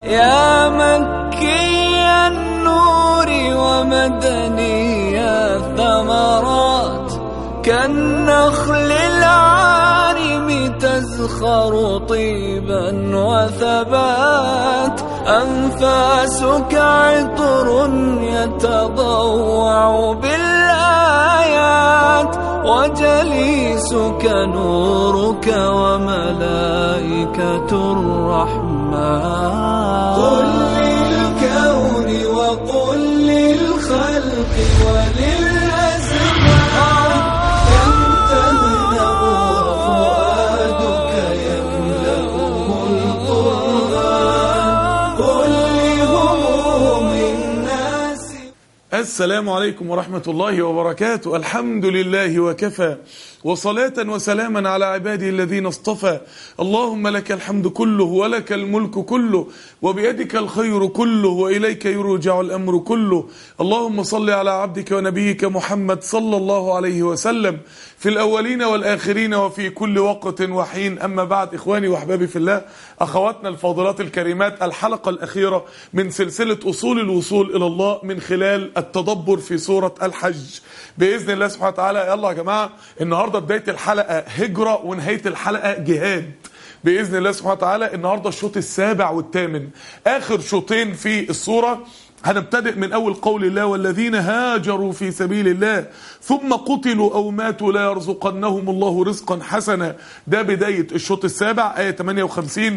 يا مكي النور ومدني الثمرات كالنخل العارم تزخر طيبا وثبات أنفاسك عطر يتضوع بالآيات وجليسك نورك وملائكة الرحمن قل للكون وقل للخلق وللأزمان كم تهنأ وفؤادك يملأه القرآن قل لهموم الناس السلام عليكم ورحمة الله وبركاته الحمد لله وكفى وصلاة وسلاما على عباده الذين اصطفى اللهم لك الحمد كله ولك الملك كله وبيدك الخير كله وإليك يرجع الأمر كله اللهم صل على عبدك ونبيك محمد صلى الله عليه وسلم في الأولين والآخرين وفي كل وقت وحين أما بعد إخواني وأحبابي في الله أخواتنا الفاضلات الكريمات الحلقة الأخيرة من سلسلة أصول الوصول إلى الله من خلال التدبر في سورة الحج بإذن الله سبحانه وتعالى يلا يا جماعة النهاردة بداية الحلقة هجرة ونهاية الحلقة جهاد بإذن الله سبحانه وتعالى النهاردة الشوط السابع والثامن آخر شوطين في السورة هنبتدئ من أول قول الله والذين هاجروا في سبيل الله ثم قتلوا أو ماتوا لا يرزقنهم الله رزقا حسنا ده بداية الشوط السابع آية 58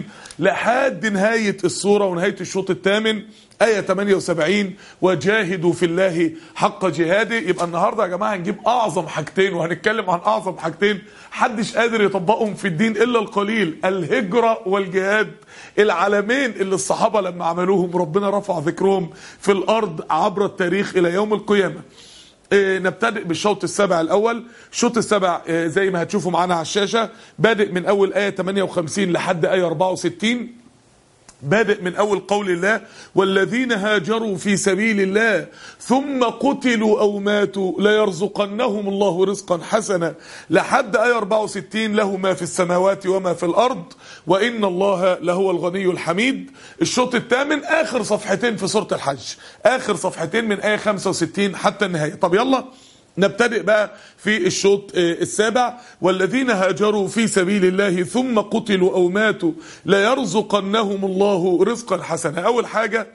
لحد نهاية السورة ونهاية الشوط الثامن آية 78 وجاهدوا في الله حق جهاده يبقى النهاردة يا جماعة هنجيب أعظم حاجتين وهنتكلم عن أعظم حاجتين حدش قادر يطبقهم في الدين إلا القليل الهجرة والجهاد العالمين اللي الصحابة لما عملوهم ربنا رفع ذكرهم في الأرض عبر التاريخ إلى يوم القيامة إيه نبتدئ بالشوط السابع الأول الشوط السابع إيه زي ما هتشوفوا معانا على الشاشة بادئ من أول آية 58 لحد آية 64 بادئ من أول قول الله والذين هاجروا في سبيل الله ثم قتلوا أو ماتوا ليرزقنهم الله رزقا حسنا لحد آية 64 له ما في السماوات وما في الأرض وإن الله لهو الغني الحميد الشوط الثامن آخر صفحتين في سورة الحج آخر صفحتين من آية 65 حتى النهاية طب يلا نبتدئ بقى في الشوط السابع والذين هاجروا في سبيل الله ثم قتلوا أو ماتوا ليرزقنهم الله رزقا حسنا أول حاجة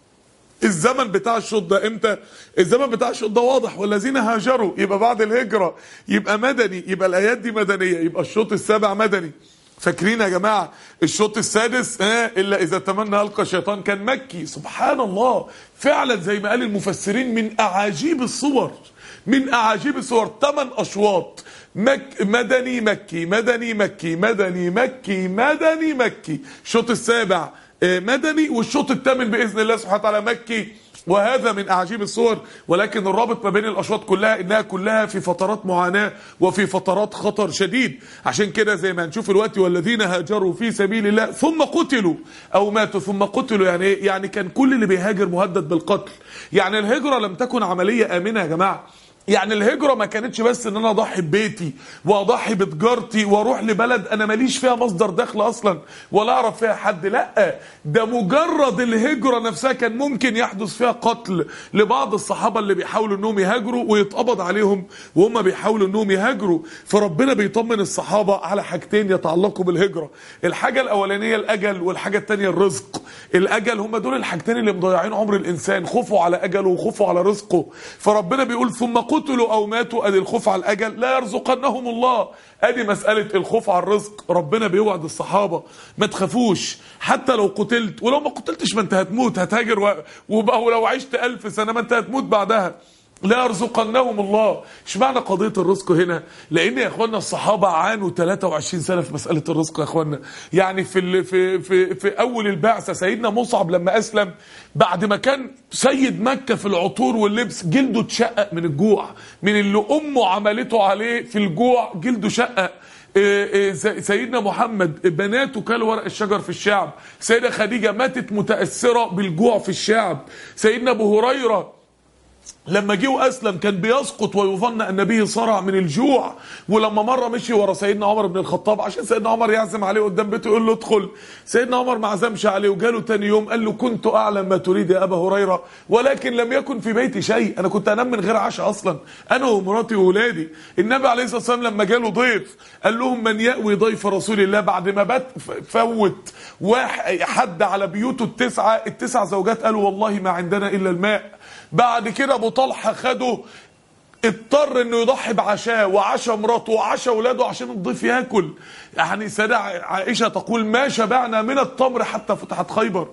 الزمن بتاع الشوط ده امتى الزمن بتاع الشوط ده واضح والذين هاجروا يبقى بعد الهجرة يبقى مدني يبقى الآيات دي مدنية يبقى الشوط السابع مدني فاكرين يا جماعة الشوط السادس اه إلا إذا تمنى ألقى شيطان كان مكي سبحان الله فعلا زي ما قال المفسرين من أعاجيب الصور من أعاجيب الصور ثمان أشواط مك مدني مكي مدني مكي مدني مكي مدني مكي الشوط السابع مدني والشوط الثامن بإذن الله سبحانه وتعالى مكي وهذا من أعجيب الصور ولكن الرابط ما بين الأشواط كلها إنها كلها في فترات معاناة وفي فترات خطر شديد عشان كده زي ما هنشوف الوقت والذين هاجروا في سبيل الله ثم قتلوا أو ماتوا ثم قتلوا يعني إيه؟ يعني كان كل اللي بيهاجر مهدد بالقتل يعني الهجرة لم تكن عملية آمنة يا جماعة يعني الهجرة ما كانتش بس ان انا اضحي ببيتي واضحي بتجارتي واروح لبلد انا ماليش فيها مصدر دخل اصلا ولا اعرف فيها حد لا ده مجرد الهجرة نفسها كان ممكن يحدث فيها قتل لبعض الصحابة اللي بيحاولوا انهم يهاجروا ويتقبض عليهم وهم بيحاولوا انهم يهاجروا فربنا بيطمن الصحابة على حاجتين يتعلقوا بالهجرة الحاجة الاولانية الاجل والحاجة التانية الرزق الاجل هم دول الحاجتين اللي مضيعين عمر الانسان خوفه على اجله وخوفه على رزقه فربنا بيقول ثم قتلوا او ماتوا ادي الخوف على الاجل لا يرزقنهم الله ادي مساله الخوف على الرزق ربنا بيوعد الصحابه ما تخافوش حتى لو قتلت ولو ما قتلتش ما انت هتموت هتهاجر و... وبقى ولو عشت ألف سنه ما انت هتموت بعدها لا يرزقنهم الله اشمعنى قضيه الرزق هنا لان يا اخوانا الصحابه عانوا 23 سنه في مساله الرزق يا اخوانا يعني في ال... في في في اول البعثه سيدنا مصعب لما اسلم بعد ما كان سيد مكه في العطور واللبس جلده اتشقق من الجوع من اللي امه عملته عليه في الجوع جلده شقق سيدنا محمد بناته كلوا ورق الشجر في الشعب سيدة خديجة ماتت متأثرة بالجوع في الشعب سيدنا أبو هريرة لما جه واسلم كان بيسقط ويظن ان به صرع من الجوع ولما مره مشي ورا سيدنا عمر بن الخطاب عشان سيدنا عمر يعزم عليه قدام بيته يقول له ادخل سيدنا عمر ما عزمش عليه وجاله تاني يوم قال له كنت اعلم ما تريد يا ابا هريره ولكن لم يكن في بيتي شيء انا كنت انام من غير عشاء اصلا انا ومراتي واولادي النبي عليه الصلاه والسلام لما جاله ضيف قال لهم من ياوي ضيف رسول الله بعد ما بات فوت واحد حد على بيوته التسعه التسع زوجات قالوا والله ما عندنا الا الماء بعد كده ابو طلحه خده اضطر انه يضحي بعشاء وعشاء مراته وعشاء اولاده عشان الضيف ياكل يعني سيدة عائشه تقول ما شبعنا من التمر حتى فتحت خيبر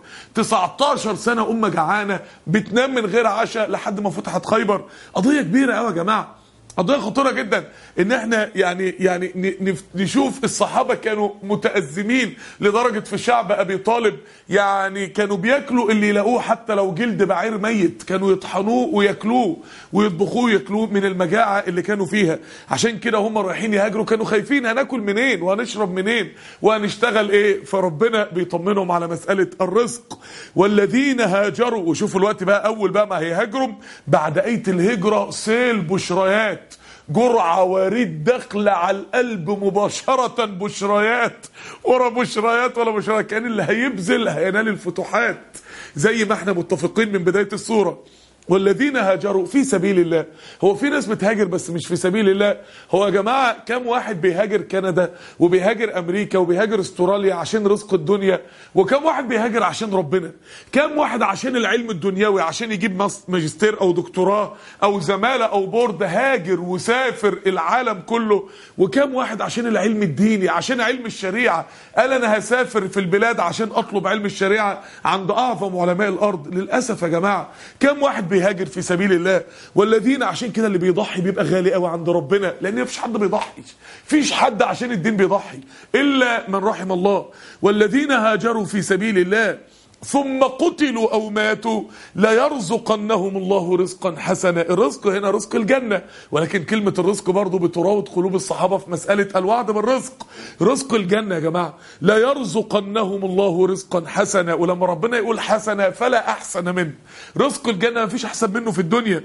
19 سنه امه جعانه بتنام من غير عشاء لحد ما فتحت خيبر قضيه كبيره قوي يا جماعه قضيه خطيره جدا ان احنا يعني يعني ن- نف- نشوف الصحابه كانوا متازمين لدرجه في شعب ابي طالب يعني كانوا بياكلوا اللي يلاقوه حتى لو جلد بعير ميت كانوا يطحنوه وياكلوه ويطبخوه وياكلوه من المجاعه اللي كانوا فيها عشان كده هم رايحين يهاجروا كانوا خايفين هناكل منين وهنشرب منين وهنشتغل ايه فربنا بيطمنهم على مساله الرزق والذين هاجروا وشوفوا الوقت بقى اول بقى ما هيهاجروا بعد ايه الهجره سيل بشريات جرعة وريد داخلة على القلب مباشرة بشريات ورا بشريات ولا بشريات كان اللي هيبذل هينال الفتوحات زي ما احنا متفقين من بداية السورة والذين هاجروا في سبيل الله هو في ناس بتهاجر بس مش في سبيل الله هو يا جماعة كم واحد بيهاجر كندا وبيهاجر أمريكا وبيهاجر استراليا عشان رزق الدنيا وكم واحد بيهاجر عشان ربنا كم واحد عشان العلم الدنيوي عشان يجيب ماس- ماجستير أو دكتوراه أو زمالة أو بورد هاجر وسافر العالم كله وكم واحد عشان العلم الديني عشان علم الشريعة قال أنا هسافر في البلاد عشان أطلب علم الشريعة عند أعظم علماء الأرض للأسف يا جماعة كم واحد بيهاجر في سبيل الله والذين عشان كده اللي بيضحي بيبقى غالي قوي عند ربنا لأن مفيش حد بيضحي فيش حد عشان الدين بيضحي إلا من رحم الله والذين هاجروا في سبيل الله ثم قتلوا او ماتوا ليرزقنهم الله رزقا حسنا الرزق هنا رزق الجنه ولكن كلمه الرزق برضه بتراود قلوب الصحابه في مساله الوعد بالرزق رزق الجنه يا جماعه ليرزقنهم الله رزقا حسنا ولما ربنا يقول حسنا فلا احسن منه رزق الجنه مفيش احسن منه في الدنيا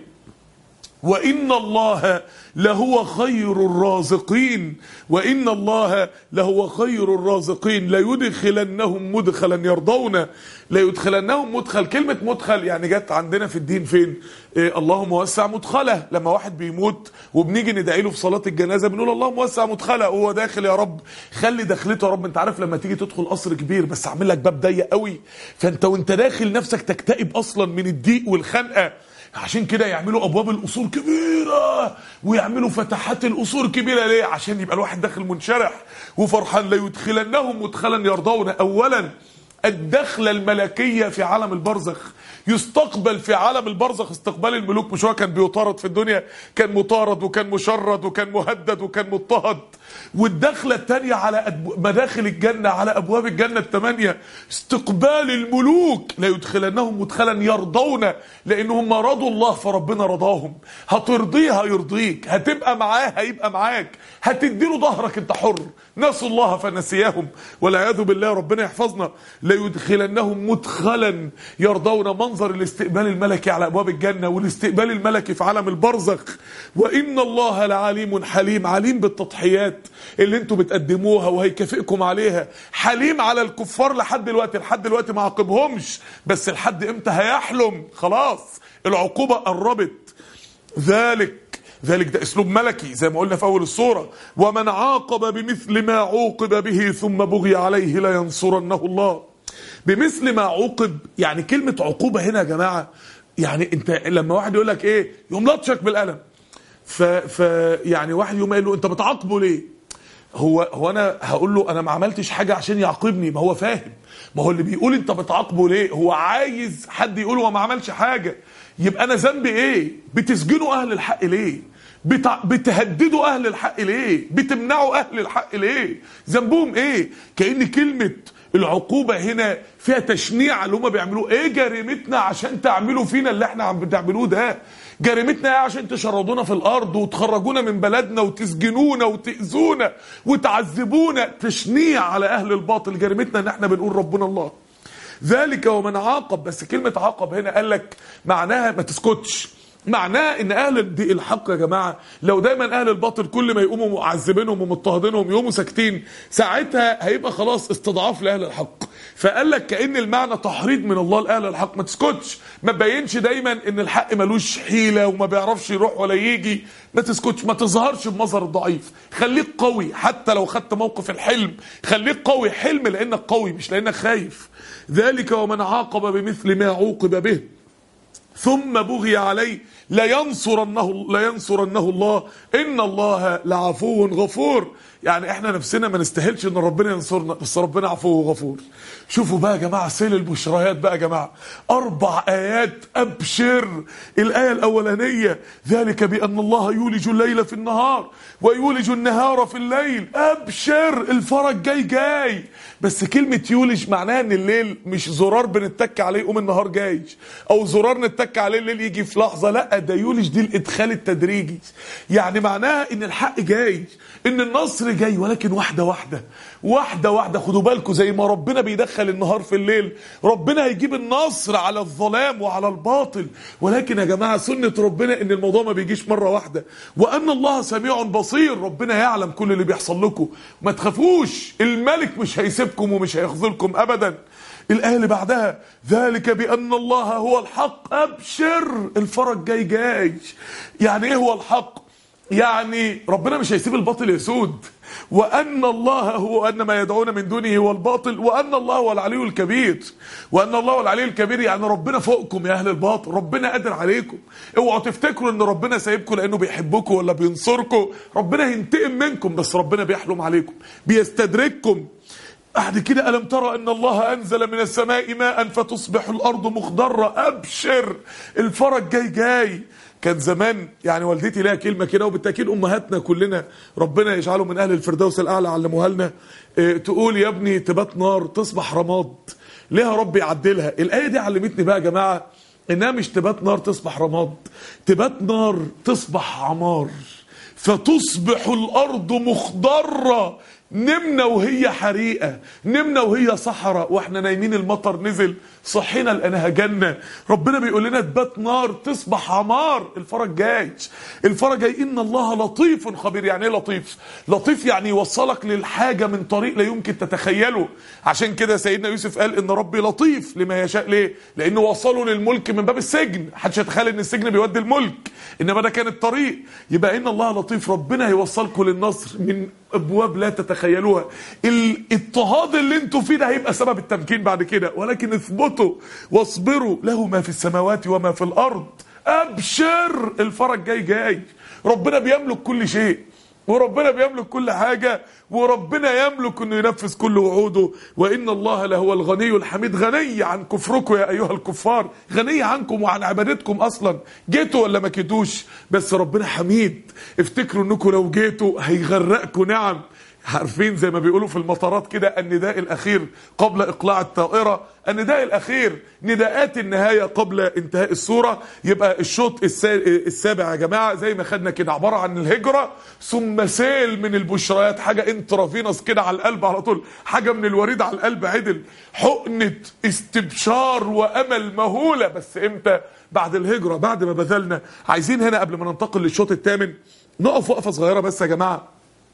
وإن الله لهو خير الرازقين وإن الله لهو خير الرازقين ليدخلنهم مدخلا يرضون ليدخلنهم مدخل كلمة مدخل يعني جت عندنا في الدين فين إيه اللهم وسع مدخله لما واحد بيموت وبنيجي ندعي له في صلاة الجنازة بنقول اللهم وسع مدخله هو داخل يا رب خلي دخلته يا رب انت عارف لما تيجي تدخل قصر كبير بس عامل لك باب ضيق قوي فانت وانت داخل نفسك تكتئب اصلا من الضيق والخنقه عشان كده يعملوا ابواب القصور كبيره ويعملوا فتحات القصور كبيره ليه عشان يبقى الواحد داخل منشرح وفرحان ليدخلنهم مدخلا يرضون اولا الدخله الملكيه في عالم البرزخ يستقبل في عالم البرزخ استقبال الملوك مش هو كان بيطارد في الدنيا كان مطارد وكان مشرد وكان مهدد وكان مضطهد والدخلة التانية على أدب... مداخل الجنة على أبواب الجنة الثمانية استقبال الملوك لا يدخلنهم مدخلا يرضون لأنهم رضوا الله فربنا رضاهم هترضيه هيرضيك هتبقى معاه هيبقى معاك هتديله ظهرك انت حر نسوا الله فنسياهم والعياذ بالله ربنا يحفظنا لا يدخلنهم مدخلا يرضون منظر الاستقبال الملكي على أبواب الجنة والاستقبال الملكي في عالم البرزخ وإن الله لعليم حليم عليم بالتضحيات اللي انتوا بتقدموها وهيكافئكم عليها حليم على الكفار لحد دلوقتي لحد دلوقتي ما عاقبهمش بس لحد امتى هيحلم خلاص العقوبة قربت ذلك ذلك ده اسلوب ملكي زي ما قلنا في اول الصوره ومن عاقب بمثل ما عوقب به ثم بغي عليه لينصرنه الله بمثل ما عوقب يعني كلمه عقوبه هنا يا جماعه يعني انت لما واحد يقول لك ايه يقوم لطشك بالقلم ف, ف يعني واحد يقوم قايل له انت بتعاقبه ليه هو هو انا هقول له انا ما عملتش حاجه عشان يعاقبني ما هو فاهم ما هو اللي بيقول انت بتعاقبه ليه هو عايز حد يقول هو ما عملش حاجه يبقى انا ذنبي ايه بتسجنوا اهل الحق ليه بتع... بتهددوا اهل الحق ليه بتمنعوا اهل الحق ليه ذنبهم ايه كأن كلمه العقوبة هنا فيها تشنيع على اللي هم بيعملوه ايه جريمتنا عشان تعملوا فينا اللي احنا عم بتعملوه ده جريمتنا ايه عشان تشردونا في الارض وتخرجونا من بلدنا وتسجنونا وتأذونا وتعذبونا تشنيع على اهل الباطل جريمتنا ان احنا بنقول ربنا الله ذلك ومن عاقب بس كلمة عاقب هنا قال لك معناها ما تسكتش معناه ان اهل الد- الحق يا جماعه لو دايما اهل الباطل كل ما يقوموا معذبينهم ومضطهدينهم يقوموا ساكتين ساعتها هيبقى خلاص استضعاف لاهل الحق فقال لك كان المعنى تحريض من الله لاهل الحق ما تسكتش ما تبينش دايما ان الحق ملوش حيله وما بيعرفش يروح ولا يجي ما تسكتش ما تظهرش بمظهر الضعيف خليك قوي حتى لو خدت موقف الحلم خليك قوي حلم لانك قوي مش لانك خايف ذلك ومن عاقب بمثل ما عوقب به ثم بغي عليه لينصرنه لينصرنه الله ان الله لعفو غفور يعني احنا نفسنا ما نستاهلش ان ربنا ينصرنا بس ربنا عفو غفور شوفوا بقى يا جماعه سيل البشريات بقى يا جماعه اربع ايات ابشر الايه الاولانيه ذلك بان الله يولج الليل في النهار ويولج النهار في الليل ابشر الفرج جاي جاي بس كلمه يولج معناها ان الليل مش زرار بنتك عليه يقوم النهار جاي او زرار نتك عليه الليل يجي في لحظه لا ده يولج دي الادخال التدريجي يعني معناها ان الحق جاي ان النصر جاي ولكن واحده واحده واحده واحده خدوا بالكم زي ما ربنا بيدخل النهار في الليل ربنا هيجيب النصر على الظلام وعلى الباطل ولكن يا جماعه سنه ربنا ان الموضوع ما بيجيش مره واحده وان الله سميع بصير ربنا يعلم كل اللي بيحصل لكم ما تخافوش الملك مش هيسيبكم ومش هيخذلكم ابدا الآية اللي بعدها ذلك بأن الله هو الحق أبشر الفرج جاي جاي يعني إيه هو الحق يعني ربنا مش هيسيب الباطل يسود وأن الله هو أن ما يدعون من دونه هو الباطل وأن الله هو العلي الكبير وأن الله هو العلي الكبير يعني ربنا فوقكم يا أهل الباطل ربنا قادر عليكم اوعوا تفتكروا ان ربنا سايبكم لأنه بيحبكم ولا بينصركم ربنا هينتقم منكم بس ربنا بيحلم عليكم بيستدرككم بعد كده ألم ترى أن الله أنزل من السماء ماء فتصبح الأرض مخضرة أبشر الفرج جاي جاي كان زمان يعني والدتي لها كلمة كده وبالتأكيد أمهاتنا كلنا ربنا يجعله من أهل الفردوس الأعلى علموها لنا إيه، تقول يا ابني تبات نار تصبح رماد ليها ربي يعدلها الآية دي علمتني بقى يا جماعة إنها مش تبات نار تصبح رماد تبات نار تصبح عمار فتصبح الارض مخضره نمنا وهي حريقه نمنا وهي صحراء واحنا نايمين المطر نزل صحينا لانها جنه ربنا بيقول لنا تبات نار تصبح عمار الفرج جاي الفرج جاي ان الله لطيف خبير يعني ايه لطيف لطيف يعني يوصلك للحاجه من طريق لا يمكن تتخيله عشان كده سيدنا يوسف قال ان ربي لطيف لما يشاء ليه لانه وصله للملك من باب السجن محدش يتخيل ان السجن بيودي الملك انما ده كان الطريق يبقى ان الله لطيف ربنا هيوصلكم للنصر من ابواب لا تتخيلوها الاضطهاد اللي انتوا فيه ده هيبقى سبب التمكين بعد كده ولكن اثبتوا واصبروا له ما في السماوات وما في الارض ابشر الفرج جاي جاي ربنا بيملك كل شيء وربنا بيملك كل حاجة وربنا يملك انه ينفذ كل وعوده وان الله لهو الغني الحميد غني عن كفركم يا ايها الكفار غني عنكم وعن عبادتكم اصلا جيتوا ولا ما جيتوش بس ربنا حميد افتكروا انكم لو جيتوا هيغرقكم نعم عارفين زي ما بيقولوا في المطارات كده النداء الاخير قبل اقلاع الطائره النداء الاخير نداءات النهايه قبل انتهاء السوره يبقى الشوط السا- السابع يا جماعه زي ما خدنا كده عباره عن الهجره ثم سيل من البشريات حاجه انترافينوس كده على القلب على طول حاجه من الوريد على القلب عدل حقنه استبشار وامل مهوله بس امتى بعد الهجره بعد ما بذلنا عايزين هنا قبل ما ننتقل للشوط الثامن نقف وقفه صغيره بس يا جماعه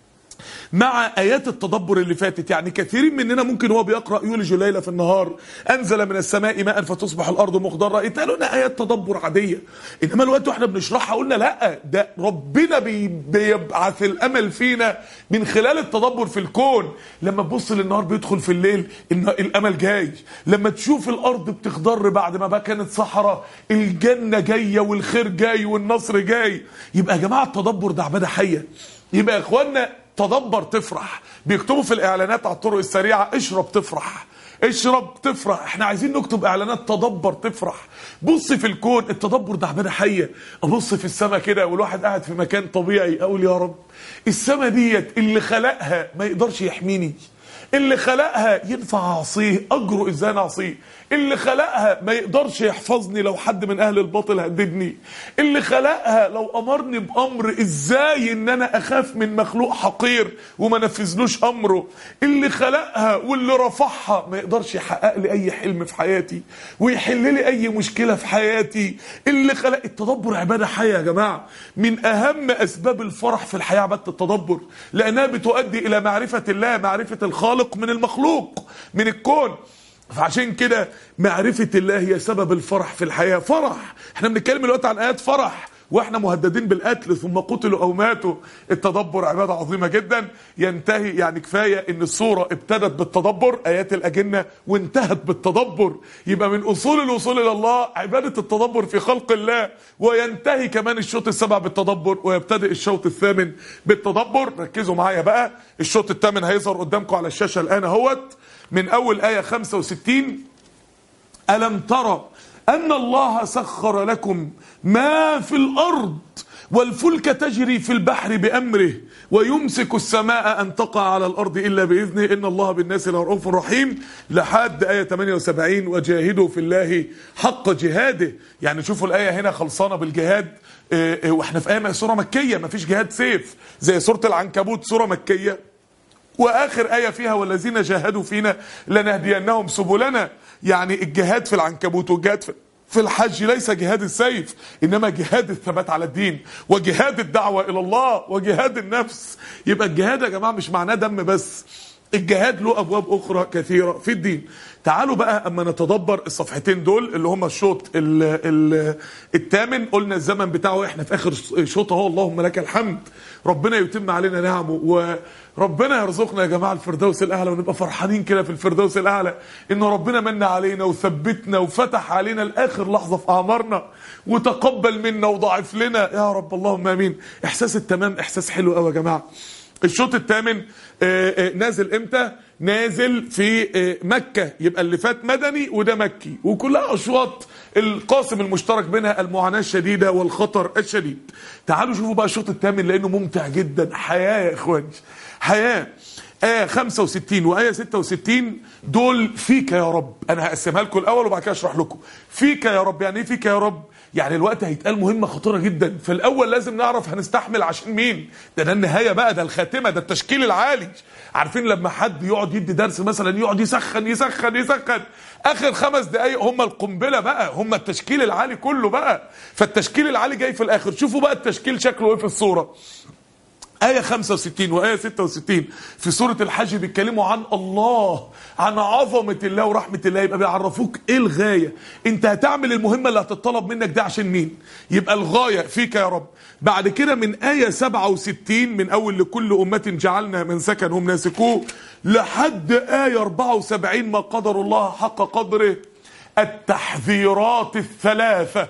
مع ايات التدبر اللي فاتت يعني كثيرين مننا ممكن هو بيقرا يولج الليل في النهار انزل من السماء ماء فتصبح الارض مخضره يتقالوا لنا ايات تدبر عاديه انما الوقت واحنا بنشرحها قلنا لا ده ربنا بي بيبعث الامل فينا من خلال التدبر في الكون لما تبص للنهار بيدخل في الليل إن الامل جاي لما تشوف الارض بتخضر بعد ما بقى كانت صحراء الجنه جايه والخير جاي والنصر جاي يبقى يا جماعه التدبر ده عباده حيه يبقى يا اخوانا تدبر تفرح بيكتبوا في الاعلانات على الطرق السريعه اشرب تفرح اشرب تفرح احنا عايزين نكتب اعلانات تدبر تفرح بص في الكون التدبر ده عباده حيه ابص في السماء كده والواحد قاعد في مكان طبيعي اقول يا رب السماء ديت اللي خلقها ما يقدرش يحميني اللي خلقها ينفع اعصيه اجره ازاي انا اعصيه اللي خلقها ما يقدرش يحفظني لو حد من اهل الباطل هددني اللي خلقها لو امرني بامر ازاي ان انا اخاف من مخلوق حقير وما نفذلوش امره اللي خلقها واللي رفعها ما يقدرش يحقق لي اي حلم في حياتي ويحل لي اي مشكله في حياتي اللي خلق التدبر عباده حيه يا جماعه من اهم اسباب الفرح في الحياه عباده التدبر لانها بتؤدي الى معرفه الله معرفه الخالق من المخلوق من الكون فعشان كده معرفة الله هي سبب الفرح في الحياة فرح احنا بنتكلم دلوقتي عن آيات فرح واحنا مهددين بالقتل ثم قتلوا او ماتوا التدبر عباده عظيمه جدا ينتهي يعني كفايه ان السوره ابتدت بالتدبر ايات الاجنه وانتهت بالتدبر يبقى من اصول الوصول الى الله عباده التدبر في خلق الله وينتهي كمان الشوط السابع بالتدبر ويبتدئ الشوط الثامن بالتدبر ركزوا معايا بقى الشوط الثامن هيظهر قدامكم على الشاشه الان اهوت من اول ايه 65 ألم ترى أن الله سخر لكم ما في الأرض والفلك تجري في البحر بأمره ويمسك السماء أن تقع على الأرض إلا بإذنه إن الله بالناس لرؤوف رحيم لحد آية 78 وجاهدوا في الله حق جهاده يعني شوفوا الآية هنا خلصانة بالجهاد آه، آه، واحنا في آية سورة مكية ما فيش جهاد سيف زي سورة العنكبوت سورة مكية واخر ايه فيها والذين جاهدوا فينا لنهدينهم سبلنا يعني الجهاد في العنكبوت والجهاد في في الحج ليس جهاد السيف انما جهاد الثبات على الدين وجهاد الدعوه الى الله وجهاد النفس يبقى الجهاد يا جماعه مش معناه دم بس الجهاد له ابواب اخرى كثيره في الدين تعالوا بقى اما نتدبر الصفحتين دول اللي هم الشوط ال ال الثامن قلنا الزمن بتاعه احنا في اخر شوط اهو اللهم لك الحمد ربنا يتم علينا نعمه وربنا يرزقنا يا جماعه الفردوس الاعلى ونبقى فرحانين كده في الفردوس الاعلى ان ربنا من علينا وثبتنا وفتح علينا لاخر لحظه في اعمارنا وتقبل منا وضاعف لنا يا رب اللهم امين احساس التمام احساس حلو قوي يا جماعه الشوط الثامن آه، آه، نازل امتى نازل في آه، مكة يبقى اللي فات مدني وده مكي وكلها أشواط القاسم المشترك بينها المعاناة الشديدة والخطر الشديد تعالوا شوفوا بقى الشوط الثامن لأنه ممتع جدا حياة يا إخواني حياة آية 65 وآية 66 دول فيك يا رب أنا هقسمها لكم الأول وبعد كده أشرح لكم فيك يا رب يعني إيه فيك يا رب يعني الوقت هيتقال مهمة خطيرة جدا في الأول لازم نعرف هنستحمل عشان مين ده ده النهاية بقى ده الخاتمة ده التشكيل العالي عارفين لما حد يقعد يدي درس مثلا يقعد يسخن يسخن يسخن آخر خمس دقايق هم القنبلة بقى هم التشكيل العالي كله بقى فالتشكيل العالي جاي في الآخر شوفوا بقى التشكيل شكله إيه في الصورة آية 65 وآية 66 في سورة الحج بيتكلموا عن الله عن عظمة الله ورحمة الله يبقى بيعرفوك ايه الغاية انت هتعمل المهمة اللي هتطلب منك ده عشان مين يبقى الغاية فيك يا رب بعد كده من آية 67 من أول لكل أمة جعلنا من سكن هم ناسكوه لحد آية 74 ما قدر الله حق قدره التحذيرات الثلاثة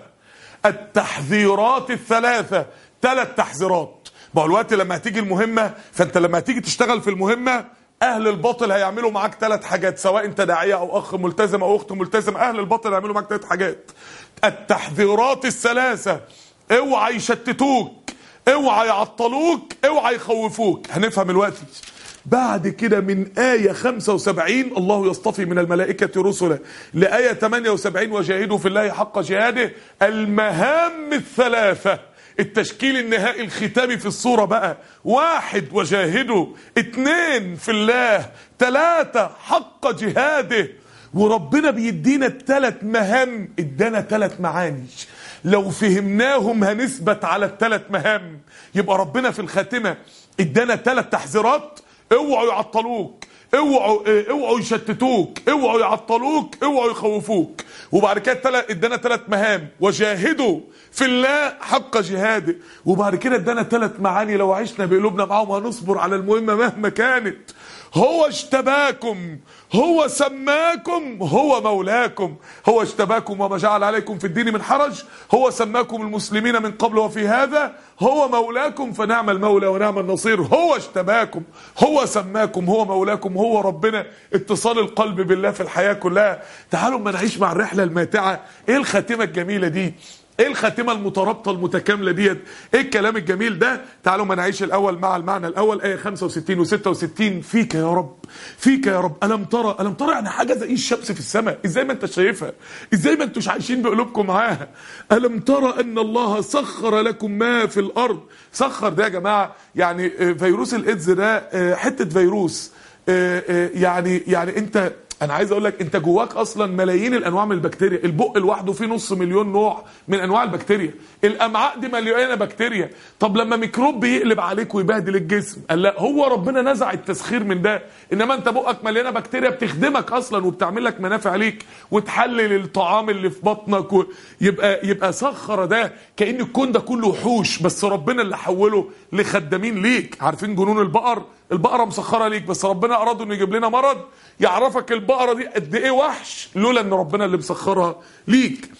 التحذيرات الثلاثة ثلاث تحذيرات ما هو الوقت لما هتيجي المهمة فانت لما هتيجي تشتغل في المهمة اهل الباطل هيعملوا معاك ثلاث حاجات سواء انت داعية او اخ ملتزم او اخت ملتزم اهل الباطل هيعملوا معاك ثلاث حاجات التحذيرات الثلاثة اوعى يشتتوك اوعى يعطلوك اوعى يخوفوك هنفهم الوقت بعد كده من آية 75 الله يصطفي من الملائكة رسلا لآية 78 وجاهدوا في الله حق جهاده المهام الثلاثة التشكيل النهائي الختامي في الصورة بقى واحد وجاهدوا اتنين في الله تلاتة حق جهاده وربنا بيدينا التلات مهام ادانا تلات معاني لو فهمناهم هنثبت على التلات مهام يبقى ربنا في الخاتمة ادانا تلات تحذيرات اوعوا يعطلوك اوعوا اه، اوعوا يشتتوك اوعوا يعطلوك اوعوا يخوفوك وبعد كده تل- ادانا ثلاث مهام وجاهدوا في الله حق جهاده وبعد كده ادانا ثلاث معاني لو عشنا بقلوبنا معاهم هنصبر على المهمه مهما كانت هو اجتباكم هو سماكم هو مولاكم هو اجتباكم وما جعل عليكم في الدين من حرج هو سماكم المسلمين من قبل وفي هذا هو مولاكم فنعم المولى ونعم النصير هو اجتباكم هو سماكم هو مولاكم هو ربنا اتصال القلب بالله في الحياة كلها تعالوا ما نعيش مع الرحلة الماتعة ايه الخاتمة الجميلة دي ايه الخاتمه المترابطه المتكامله ديت ايه الكلام الجميل ده تعالوا ما نعيش الاول مع المعنى الاول ايه 65 و66 فيك يا رب فيك يا رب الم ترى الم ترى يعني حاجه زي الشمس في السماء ازاي ما انت شايفها ازاي ما انتوش عايشين بقلوبكم معاها الم ترى ان الله سخر لكم ما في الارض سخر ده يا جماعه يعني آه، فيروس الايدز ده آه، حته فيروس آه، آه، يعني يعني انت انا عايز اقول لك انت جواك اصلا ملايين الانواع من البكتيريا البق لوحده فيه نص مليون نوع من انواع البكتيريا الامعاء دي مليانه بكتيريا طب لما ميكروب بيقلب عليك ويبهدل الجسم قال لا هو ربنا نزع التسخير من ده انما انت بقك مليانه بكتيريا بتخدمك اصلا وبتعمل لك منافع ليك وتحلل الطعام اللي في بطنك و... يبقى يبقى سخر ده كان الكون ده كله وحوش بس ربنا اللي حوله لخدامين ليك عارفين جنون البقر البقره مسخره ليك بس ربنا اراد انه يجيب لنا مرض يعرفك البقره دي قد ايه وحش لولا ان ربنا اللي مسخرها ليك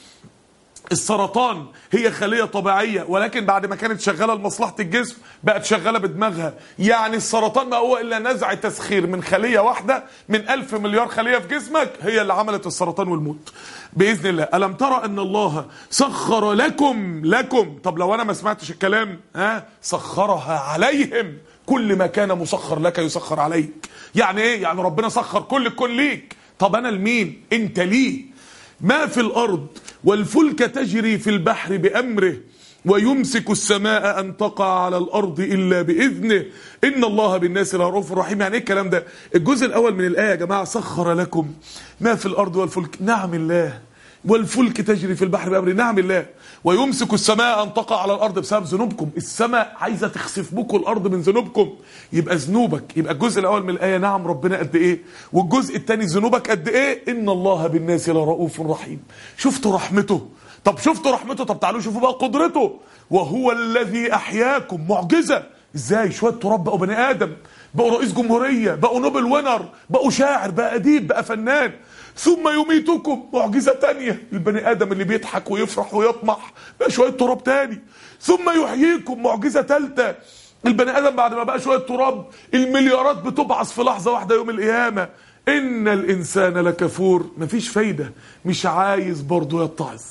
السرطان هي خلية طبيعية ولكن بعد ما كانت شغالة لمصلحة الجسم بقت شغالة بدماغها يعني السرطان ما هو إلا نزع تسخير من خلية واحدة من ألف مليار خلية في جسمك هي اللي عملت السرطان والموت بإذن الله ألم ترى أن الله سخر لكم لكم طب لو أنا ما سمعتش الكلام ها سخرها عليهم كل ما كان مسخر لك يسخر عليك يعني ايه يعني ربنا سخر كل الكون ليك طب انا لمين انت ليه ما في الارض والفلك تجري في البحر بامره ويمسك السماء ان تقع على الارض الا باذنه ان الله بالناس لرؤوف رحيم يعني ايه الكلام ده الجزء الاول من الايه يا جماعه سخر لكم ما في الارض والفلك نعم الله والفلك تجري في البحر بامر نعم الله ويمسك السماء ان تقع على الارض بسبب ذنوبكم السماء عايزه تخسف بكم الارض من ذنوبكم يبقى ذنوبك يبقى الجزء الاول من الايه نعم ربنا قد ايه والجزء الثاني ذنوبك قد ايه ان الله بالناس لرؤوف رحيم شفتوا رحمته طب شفتوا رحمته طب تعالوا شوفوا بقى قدرته وهو الذي احياكم معجزه ازاي شويه تراب بقوا بني ادم بقوا رئيس جمهوريه بقوا نوبل وينر بقوا شاعر بقى اديب بقى فنان ثم يميتكم معجزة تانية البني آدم اللي بيضحك ويفرح ويطمح بقى شوية تراب تاني ثم يحييكم معجزة تالتة البني آدم بعد ما بقى شوية تراب المليارات بتبعث في لحظة واحدة يوم القيامة إن الإنسان لكفور مفيش فايدة مش عايز برضه يتعظ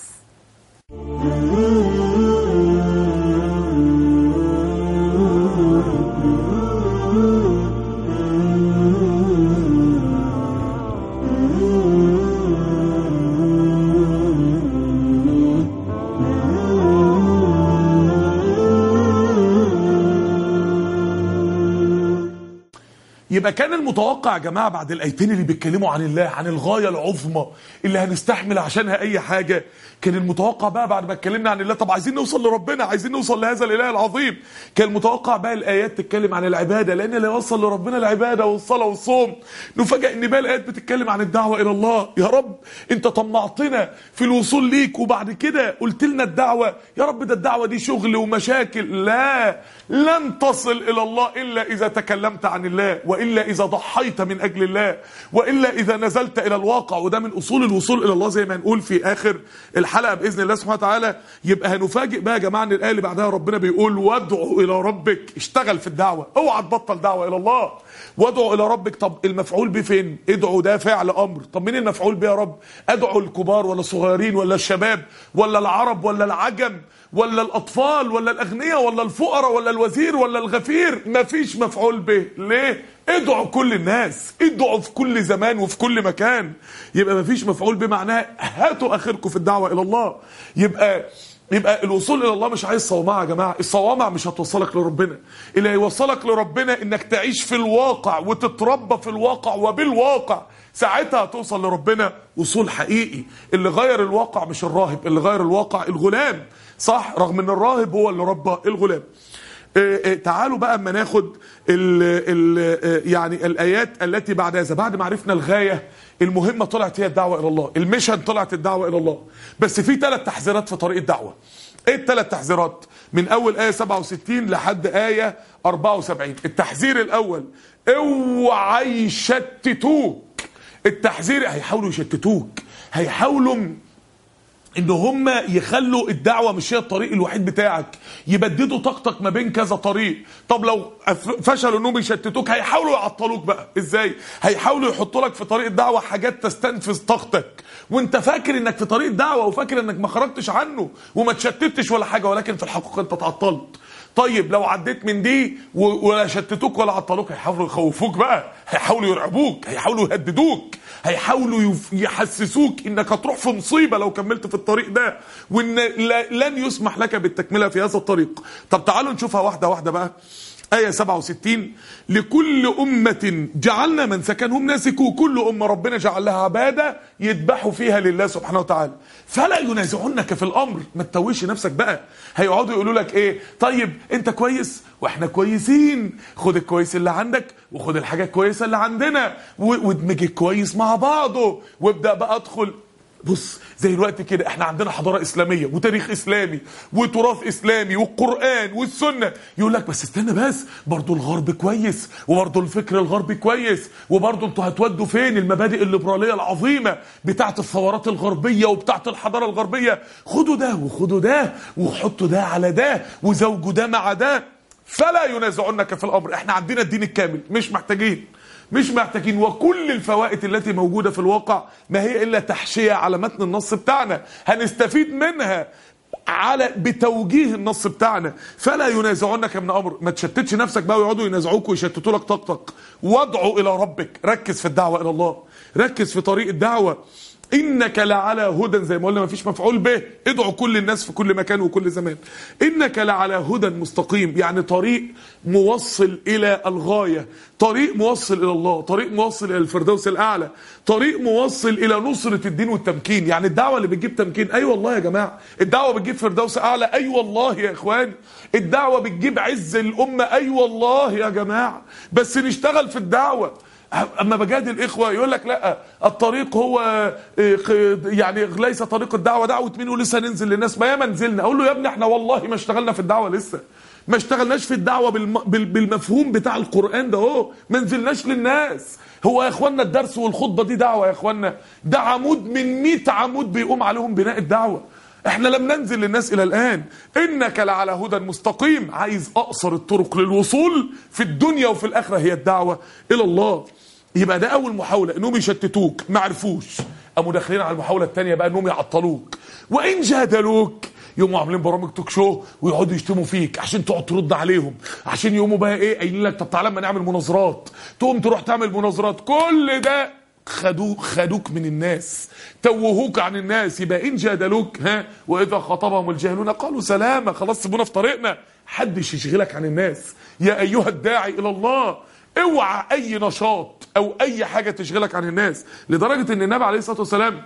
يبقى كان المتوقع يا جماعه بعد الايتين اللي بيتكلموا عن الله عن الغايه العظمى اللي هنستحمل عشانها اي حاجه كان المتوقع بقى بعد ما اتكلمنا عن الله طب عايزين نوصل لربنا عايزين نوصل لهذا الاله العظيم كان المتوقع بقى الايات تتكلم عن العباده لان اللي يوصل لربنا العباده والصلاه والصوم نفاجئ ان بقى الايات بتتكلم عن الدعوه الى الله يا رب انت طمعتنا في الوصول ليك وبعد كده قلت لنا الدعوه يا رب ده الدعوه دي شغل ومشاكل لا لن تصل الى الله الا اذا تكلمت عن الله والا اذا ضحيت من اجل الله والا اذا نزلت الى الواقع وده من اصول الوصول الى الله زي ما نقول في اخر الحلقه باذن الله سبحانه وتعالى يبقى هنفاجئ بقى يا جماعه ان الايه اللي بعدها ربنا بيقول وادعوا الى ربك اشتغل في الدعوه اوعى تبطل دعوه الى الله وادعوا الى ربك طب المفعول به فين ادعوا ده فعل امر طب مين المفعول به يا رب ادعوا الكبار ولا الصغيرين ولا الشباب ولا العرب ولا العجم ولا الاطفال ولا الاغنياء ولا الفقراء ولا الوزير ولا الغفير مفيش مفعول به ليه ادعوا كل الناس ادعوا في كل زمان وفي كل مكان يبقى مفيش مفعول به معناه هاتوا اخركم في الدعوه الى الله يبقى يبقى الوصول الى الله مش عايز صومعه يا جماعه الصوامع مش هتوصلك لربنا اللي هيوصلك لربنا انك تعيش في الواقع وتتربى في الواقع وبالواقع ساعتها هتوصل لربنا وصول حقيقي اللي غير الواقع مش الراهب اللي غير الواقع الغلام صح رغم ان الراهب هو اللي ربى الغلام آه، آه، تعالوا بقى اما ناخد ال ال آه، يعني الايات التي بعد هذا بعد ما عرفنا الغايه المهمه طلعت هي الدعوه الى الله المشن طلعت الدعوه الى الله بس في ثلاث تحذيرات في طريق الدعوه ايه الثلاث تحذيرات من اول ايه 67 لحد ايه 74 التحذير الاول اوعى يشتتوك التحذير هيحاولوا يشتتوك هيحاولوا ان هم يخلوا الدعوه مش هي الطريق الوحيد بتاعك يبددوا طاقتك ما بين كذا طريق طب لو أف- فشلوا انهم يشتتوك هيحاولوا يعطلوك بقى ازاي هيحاولوا يحطوا لك في طريق الدعوه حاجات تستنفذ طاقتك وانت فاكر انك في طريق الدعوه وفاكر انك ما خرجتش عنه وما تشتتش ولا حاجه ولكن في الحقيقه انت اتعطلت طيب لو عديت من دي و- ولا شتتوك ولا عطلوك هيحاولوا يخوفوك بقى هيحاولوا يرعبوك هيحاولوا يهددوك هيحاولوا يف- يحسسوك انك هتروح في مصيبه لو كملت في الطريق ده وان لا- لن يسمح لك بالتكمله في هذا الطريق طب تعالوا نشوفها واحده واحده بقى آية 67 لكل أمة جعلنا من سكنهم ناسكوا كل أمة ربنا جعل لها عبادة يذبحوا فيها لله سبحانه وتعالى فلا ينازعنك في الأمر ما تتوهش نفسك بقى هيقعدوا يقولوا لك إيه طيب أنت كويس وإحنا كويسين خد الكويس اللي عندك وخد الحاجة الكويسة اللي عندنا و- وادمج الكويس مع بعضه وابدأ بقى ادخل بص زي الوقت كده احنا عندنا حضاره اسلاميه وتاريخ اسلامي وتراث اسلامي والقران والسنه يقول لك بس استنى بس برضو الغرب كويس وبرضو الفكر الغربي كويس وبرضو انتوا هتودوا فين المبادئ الليبراليه العظيمه بتاعت الثورات الغربيه وبتاعت الحضاره الغربيه خدوا ده وخدوا ده وحطوا ده على ده وزوجوا ده مع ده فلا ينازعنك في الامر احنا عندنا الدين الكامل مش محتاجين مش محتاجين وكل الفوائد التي موجودة في الواقع ما هي إلا تحشية على متن النص بتاعنا هنستفيد منها على بتوجيه النص بتاعنا فلا ينازعنك من امر ما تشتتش نفسك بقى ويقعدوا ينازعوك ويشتتوا لك طاقتك وادعوا الى ربك ركز في الدعوه الى الله ركز في طريق الدعوه انك لعلى هدى زي ما قلنا مفيش مفعول به ادعوا كل الناس في كل مكان وكل زمان انك لعلى هدى مستقيم يعني طريق موصل الى الغايه طريق موصل الى الله طريق موصل الى الفردوس الاعلى طريق موصل الى نصره الدين والتمكين يعني الدعوه اللي بتجيب تمكين اي أيوة والله يا جماعه الدعوه بتجيب فردوس اعلى اي أيوة والله يا اخواني الدعوه بتجيب عز الامه اي أيوة والله يا جماعه بس نشتغل في الدعوه اما بجادل الاخوه يقول لك لا الطريق هو إيه، ق- يعني ليس طريق الدعوه دعوه مين ولسه ننزل للناس ما ياما نزلنا اقول له يا ابني احنا والله ما اشتغلنا في الدعوه لسه ما اشتغلناش في الدعوه بالم... بال- بالمفهوم بتاع القران ده اهو ما نزلناش للناس هو يا اخوانا الدرس والخطبه دي دعوه يا اخوانا ده عمود من 100 عمود بيقوم عليهم بناء الدعوه احنا لم ننزل للناس الى الان انك لعلى هدى مستقيم عايز اقصر الطرق للوصول في الدنيا وفي الاخره هي الدعوه الى الله يبقى ده اول محاوله انهم يشتتوك ما عرفوش قاموا داخلين على المحاوله الثانيه بقى انهم يعطلوك وان جادلوك يقوموا عاملين برامج توك شو ويقعدوا يشتموا فيك عشان تقعد ترد عليهم عشان يقوموا بقى ايه قايلين لك طب تعالى اما نعمل مناظرات تقوم تروح تعمل مناظرات كل ده خدوك خدوك من الناس توهوك عن الناس يبقى ان جادلوك ها واذا خاطبهم الجاهلون قالوا سلاما خلاص سيبونا في طريقنا حدش يشغلك عن الناس يا ايها الداعي الى الله اوعى اي نشاط او اي حاجه تشغلك عن الناس لدرجه ان النبي عليه الصلاه والسلام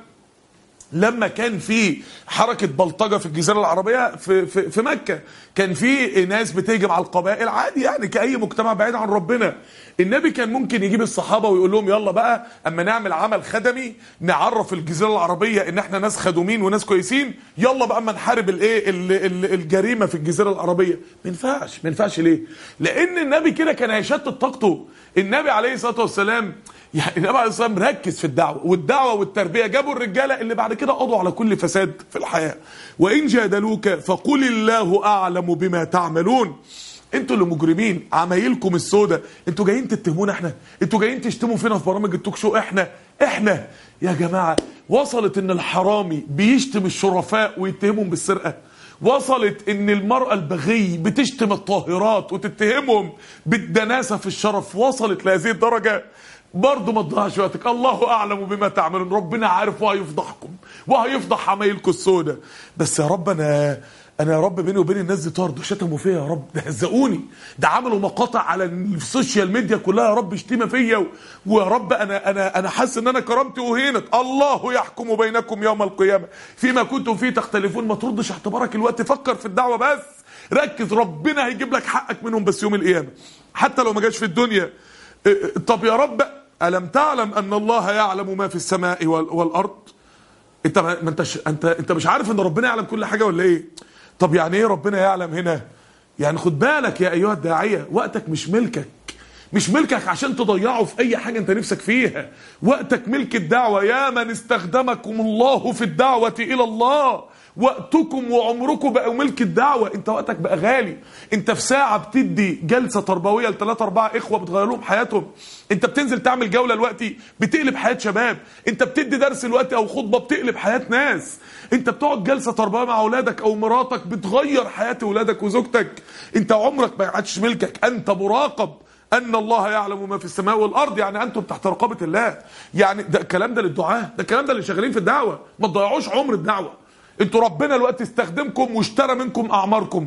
لما كان في حركه بلطجه في الجزيره العربيه في في, في مكه كان في ناس بتهجم على القبائل عادي يعني كاي مجتمع بعيد عن ربنا النبي كان ممكن يجيب الصحابه ويقول لهم يلا بقى اما نعمل عمل خدمي نعرف الجزيره العربيه ان احنا ناس خدومين وناس كويسين يلا بقى اما نحارب الايه ال- ال- الجريمه في الجزيره العربيه ما ينفعش ما ينفعش ليه لان النبي كده كان هيشتت طاقته النبي عليه الصلاه والسلام يعني النبي عليه الصلاه والسلام ركز في الدعوه والدعوه والتربيه جابوا الرجاله اللي بعد كده قضوا على كل فساد في الحياه وان جادلوك فقل الله اعلم بما تعملون انتوا اللي مجرمين عمايلكم السودة انتوا جايين تتهمونا احنا انتوا جايين تشتموا فينا في برامج التوك شو احنا احنا يا جماعه وصلت ان الحرامي بيشتم الشرفاء ويتهمهم بالسرقه وصلت ان المرأة البغي بتشتم الطاهرات وتتهمهم بالدناسة في الشرف وصلت لهذه الدرجة برضه ما تضيعش وقتك الله اعلم بما تعملون ربنا عارف وهيفضحكم وهيفضح عمايلكم السوداء بس يا رب انا انا يا رب بيني وبين الناس دي طرد وشتموا فيا يا رب ده هزقوني ده عملوا مقاطع على السوشيال ميديا كلها يا رب شتيمه فيا و- ويا رب انا انا انا حاسس ان انا كرامتي اهينت الله يحكم بينكم يوم القيامه فيما كنتم فيه تختلفون ما تردش اعتبارك الوقت فكر في الدعوه بس ركز ربنا هيجيب لك حقك منهم بس يوم القيامه حتى لو ما جاش في الدنيا اه، اه، طب يا رب الم تعلم ان الله يعلم ما في السماء وال- والارض انت ما ما انتش انت انت مش عارف ان ربنا يعلم كل حاجه ولا ايه طب يعني ايه ربنا يعلم هنا يعني خد بالك يا ايها الداعيه وقتك مش ملكك مش ملكك عشان تضيعه في اي حاجه انت نفسك فيها وقتك ملك الدعوه يا من استخدمكم الله في الدعوه الى الله وقتكم وعمركم بقى ملك الدعوه انت وقتك بقى غالي انت في ساعه بتدي جلسه تربويه لثلاثه اربعه اخوه بتغير لهم حياتهم انت بتنزل تعمل جوله دلوقتي بتقلب حياه شباب انت بتدي درس دلوقتي او خطبه بتقلب حياه ناس انت بتقعد جلسه تربويه مع اولادك او مراتك بتغير حياه اولادك وزوجتك انت عمرك ما عادش ملكك انت مراقب ان الله يعلم ما في السماء والارض يعني انتم تحت رقابه الله يعني ده الكلام ده للدعاه ده الكلام ده اللي شغالين في الدعوه ما تضيعوش عمر الدعوه انتوا ربنا الوقت استخدمكم واشترى منكم اعماركم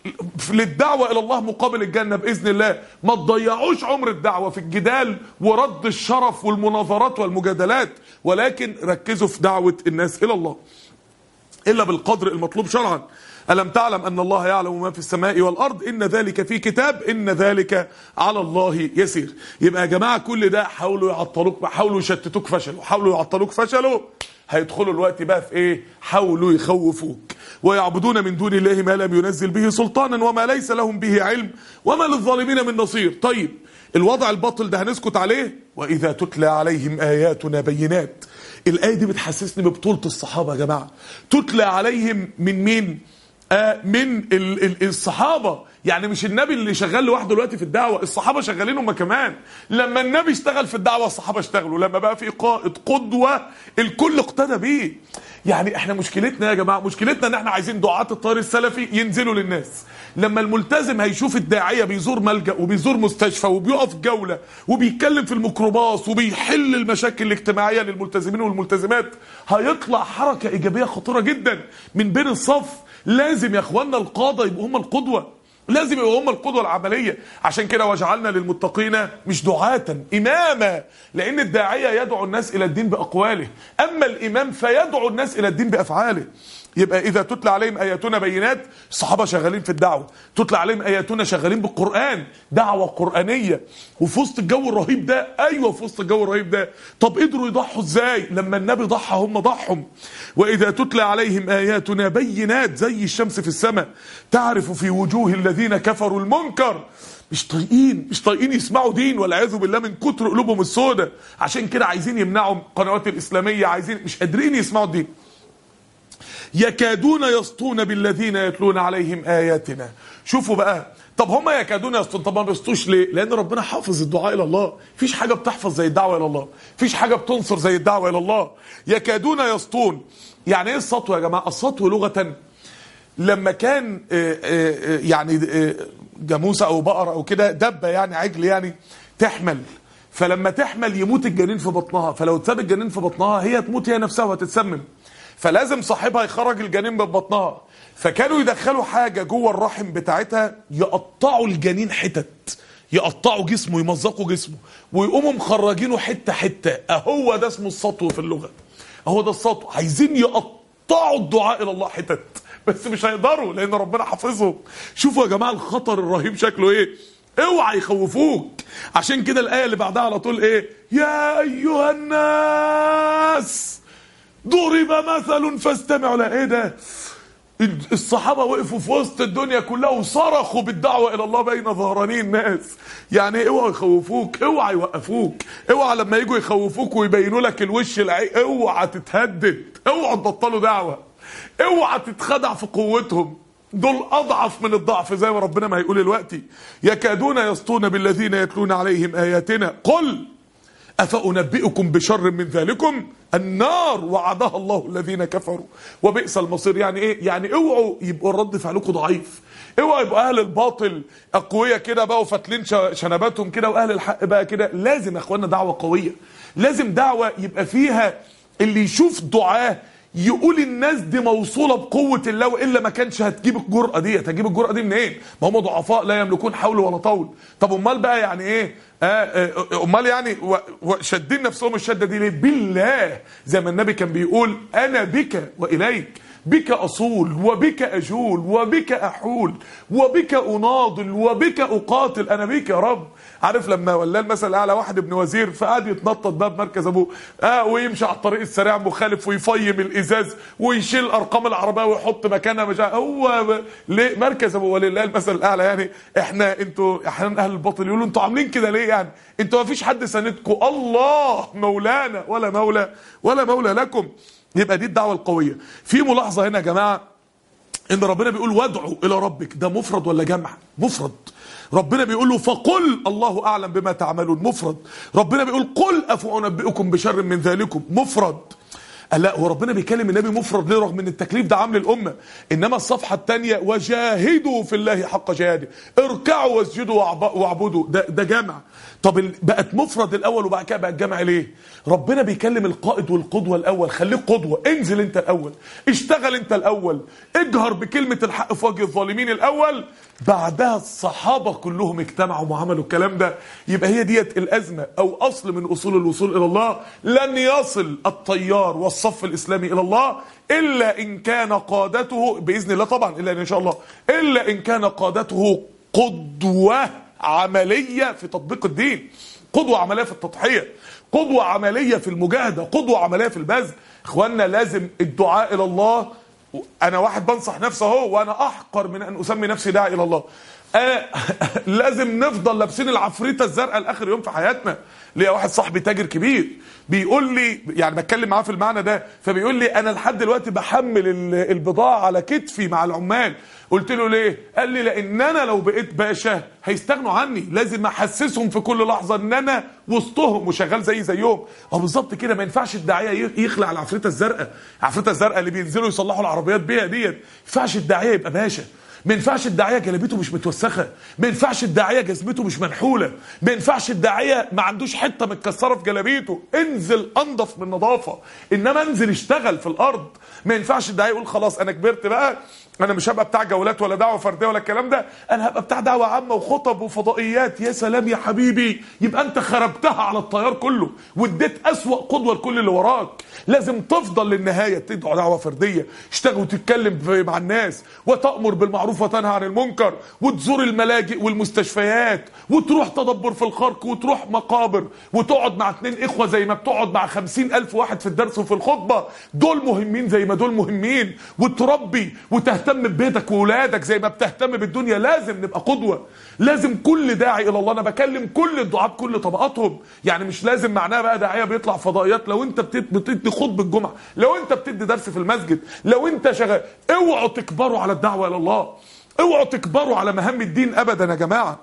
للدعوة إلى الله مقابل الجنة بإذن الله ما تضيعوش عمر الدعوة في الجدال ورد الشرف والمناظرات والمجادلات ولكن ركزوا في دعوة الناس إلى الله إلا بالقدر المطلوب شرعا ألم تعلم أن الله يعلم ما في السماء والأرض إن ذلك في كتاب إن ذلك على الله يسير يبقى يا جماعة كل ده حاولوا يعطلوك حاولوا يشتتوك فشلوا حاولوا يعطلوك فشلوا هيدخلوا الوقت بقى في ايه حاولوا يخوفوك ويعبدون من دون الله ما لم ينزل به سلطانا وما ليس لهم به علم وما للظالمين من نصير طيب الوضع الباطل ده هنسكت عليه واذا تتلى عليهم اياتنا بينات الايه دي بتحسسني ببطوله الصحابه يا جماعه تتلى عليهم من مين آه من ال ال الصحابه يعني مش النبي اللي شغال لوحده دلوقتي في الدعوه الصحابه شغالين هم كمان لما النبي اشتغل في الدعوه الصحابه اشتغلوا لما بقى في قائد قدوه الكل اقتدى بيه يعني احنا مشكلتنا يا جماعه مشكلتنا ان احنا عايزين دعاه الطيار السلفي ينزلوا للناس لما الملتزم هيشوف الداعيه بيزور ملجا وبيزور مستشفى وبيقف جوله وبيتكلم في الميكروباص وبيحل المشاكل الاجتماعيه للملتزمين والملتزمات هيطلع حركه ايجابيه خطيره جدا من بين الصف لازم يا اخوانا القاده يبقوا هم القدوه لازم يبقوا هم القدوه العمليه عشان كده وجعلنا للمتقين مش دعاة اماما لان الداعيه يدعو الناس الى الدين باقواله اما الامام فيدعو الناس الى الدين بافعاله يبقى اذا تتلى عليهم اياتنا بينات الصحابه شغالين في الدعوه تتلى عليهم اياتنا شغالين بالقران دعوه قرانيه وفي وسط الجو الرهيب ده ايوه في وسط الجو الرهيب ده طب قدروا يضحوا ازاي لما النبي ضحى هم ضحوا واذا تتلى عليهم اياتنا بينات زي الشمس في السماء تعرف في وجوه الذين كفروا المنكر مش طايقين مش طايقين يسمعوا دين والعياذ بالله من كتر قلوبهم السوداء عشان كده عايزين يمنعوا القنوات الاسلاميه عايزين مش قادرين يسمعوا الدين يكادون يسطون بالذين يتلون عليهم اياتنا شوفوا بقى طب هم يكادون يسطون طب ما بيسطوش ليه لان ربنا حافظ الدعاء الى الله مفيش حاجه بتحفظ زي الدعوه الى الله مفيش حاجه بتنصر زي الدعوه الى الله يكادون يسطون يعني ايه السطو يا جماعه السطو لغه لما كان آه، آه، يعني آه، جاموسه او بقره او كده دبه يعني عجل يعني تحمل فلما تحمل يموت الجنين في بطنها فلو اتساب الجنين في بطنها هي تموت هي نفسها وهتتسمم فلازم صاحبها يخرج الجنين من بطنها فكانوا يدخلوا حاجه جوه الرحم بتاعتها يقطعوا الجنين حتت يقطعوا جسمه يمزقوا جسمه ويقوموا مخرجينه حته حته اهو ده اسمه السطو في اللغه اهو ده السطو عايزين يقطعوا الدعاء الى الله حتت بس مش هيقدروا لان ربنا حافظهم شوفوا يا جماعه الخطر الرهيب شكله ايه اوعى يخوفوك عشان كده الايه اللي بعدها على طول ايه يا ايها الناس ضرب مثل فاستمعوا له ايه ده الصحابه وقفوا في وسط الدنيا كلها وصرخوا بالدعوه الى الله بين ظهراني الناس يعني اوعوا يخوفوك اوعى يوقفوك اوعى لما يجوا يخوفوك ويبينوا لك الوش العي اوعى تتهدد اوعى تبطلوا دعوه اوعى تتخدع في قوتهم دول اضعف من الضعف زي ما ربنا ما هيقول دلوقتي يكادون يسطون بالذين يتلون عليهم اياتنا قل أفأنبئكم بشر من ذلكم النار وعدها الله الذين كفروا وبئس المصير يعني ايه يعني اوعوا يبقوا الرد فعلكم ضعيف اوعوا يبقوا اهل الباطل اقوياء كده بقى وفاتلين ش- شنباتهم كده واهل الحق بقى كده لازم يا اخوانا دعوه قويه لازم دعوه يبقى فيها اللي يشوف دعاه يقول الناس دي موصوله بقوه الله والا ما كانش هتجيب الجرأه دي هتجيب الجرأه دي منين؟ ما هم ضعفاء لا يملكون حول ولا طول طب امال بقى يعني ايه؟ آه، آه، امال يعني و- و- شادين نفسهم الشده دي ليه؟ بالله زي ما النبي كان بيقول انا بك واليك بك اصول وبك اجول وبك احول وبك اناضل وبك اقاتل انا بيك يا رب عارف لما ولاه المثل الاعلى واحد ابن وزير فقعد يتنطط بقى بمركز ابوه اه ويمشي على الطريق السريع مخالف ويفيم الازاز ويشيل ارقام العربيه ويحط مكانها مش عارف- هو ب- ليه مركز ابوه ولله المثل الاعلى يعني احنا انتوا احيانا اهل الباطل يقولوا انتوا عاملين كده ليه يعني انتوا ما فيش حد ساندكم الله مولانا ولا مولى ولا مولى لكم يبقى دي الدعوه القويه في ملاحظه هنا يا جماعه ان ربنا بيقول وادعوا الى ربك ده مفرد ولا جمع مفرد ربنا بيقول له فقل الله اعلم بما تعملون مفرد ربنا بيقول قل افانبئكم بشر من ذلكم مفرد قال لا هو ربنا بيكلم النبي مفرد ليه رغم ان التكليف ده عام للامه انما الصفحه الثانيه وجاهدوا في الله حق جهاده اركعوا واسجدوا واعب- واعبدوا ده ده جمع طب ال- بقت مفرد الاول وبعد كده بقت جمع ليه ربنا بيكلم القائد والقدوه الاول خليك قدوه انزل انت الاول اشتغل انت الاول اجهر بكلمه الحق في وجه الظالمين الاول بعدها الصحابه كلهم اجتمعوا وعملوا الكلام ده يبقى هي ديت الازمه او اصل من اصول الوصول الى الله لن يصل الطيار والصف الاسلامي الى الله الا ان كان قادته باذن الله طبعا الا ان شاء الله الا ان كان قادته قدوه عمليه في تطبيق الدين قدوه عمليه في التضحيه قدوه عمليه في المجاهده قدوه عمليه في البذل اخواننا لازم الدعاء الى الله انا واحد بنصح نفسي اهو وانا احقر من ان اسمي نفسي داعي الى الله آه لازم نفضل لابسين العفريته الزرقاء لاخر يوم في حياتنا ليا واحد صاحبي تاجر كبير بيقول لي يعني بتكلم معاه في المعنى ده فبيقول لي انا لحد دلوقتي بحمل ال- البضاعه على كتفي مع العمال قلت له ليه قال لي لان انا لو بقيت باشا هيستغنوا عني لازم احسسهم في كل لحظه ان انا وسطهم وشغال زي زيهم اه بالظبط كده ما ينفعش الداعيه ي- يخلع العفريته الزرقاء العفريته الزرقاء اللي بينزلوا يصلحوا العربيات بيها ديت ما ينفعش الداعيه يبقى باشا ما ينفعش الداعيه جلابيته مش متوسخه ما ينفعش الداعيه جزمته مش منحوله ما ينفعش الداعيه ما عندوش حته متكسره في جلابيته انزل انضف من نظافه انما انزل اشتغل في الارض ما ينفعش الداعيه يقول خلاص انا كبرت بقى انا مش هبقى بتاع جولات ولا دعوه فرديه ولا الكلام ده انا هبقى بتاع دعوه عامه وخطب وفضائيات يا سلام يا حبيبي يبقى انت خربتها على التيار كله واديت اسوا قدوه لكل اللي وراك لازم تفضل للنهايه تدعو دعوه فرديه اشتغل وتتكلم في- مع الناس وتامر بالمعروف وتنهى عن المنكر وتزور الملاجئ والمستشفيات وتروح تدبر في الخرق وتروح مقابر وتقعد مع اتنين اخوه زي ما بتقعد مع خمسين الف واحد في الدرس وفي الخطبه دول مهمين زي ما دول مهمين وتربي وتهتم ببيتك وولادك زي ما بتهتم بالدنيا لازم نبقى قدوه لازم كل داعي الى الله انا بكلم كل الدعاء بكل طبقاتهم يعني مش لازم معناها بقى داعيه بيطلع فضائيات لو انت بتد- بتدي خطبه الجمعه لو انت بتدي درس في المسجد لو انت شغال اوعوا تكبروا على الدعوه الى الله اوعوا تكبروا على مهام الدين ابدا يا جماعه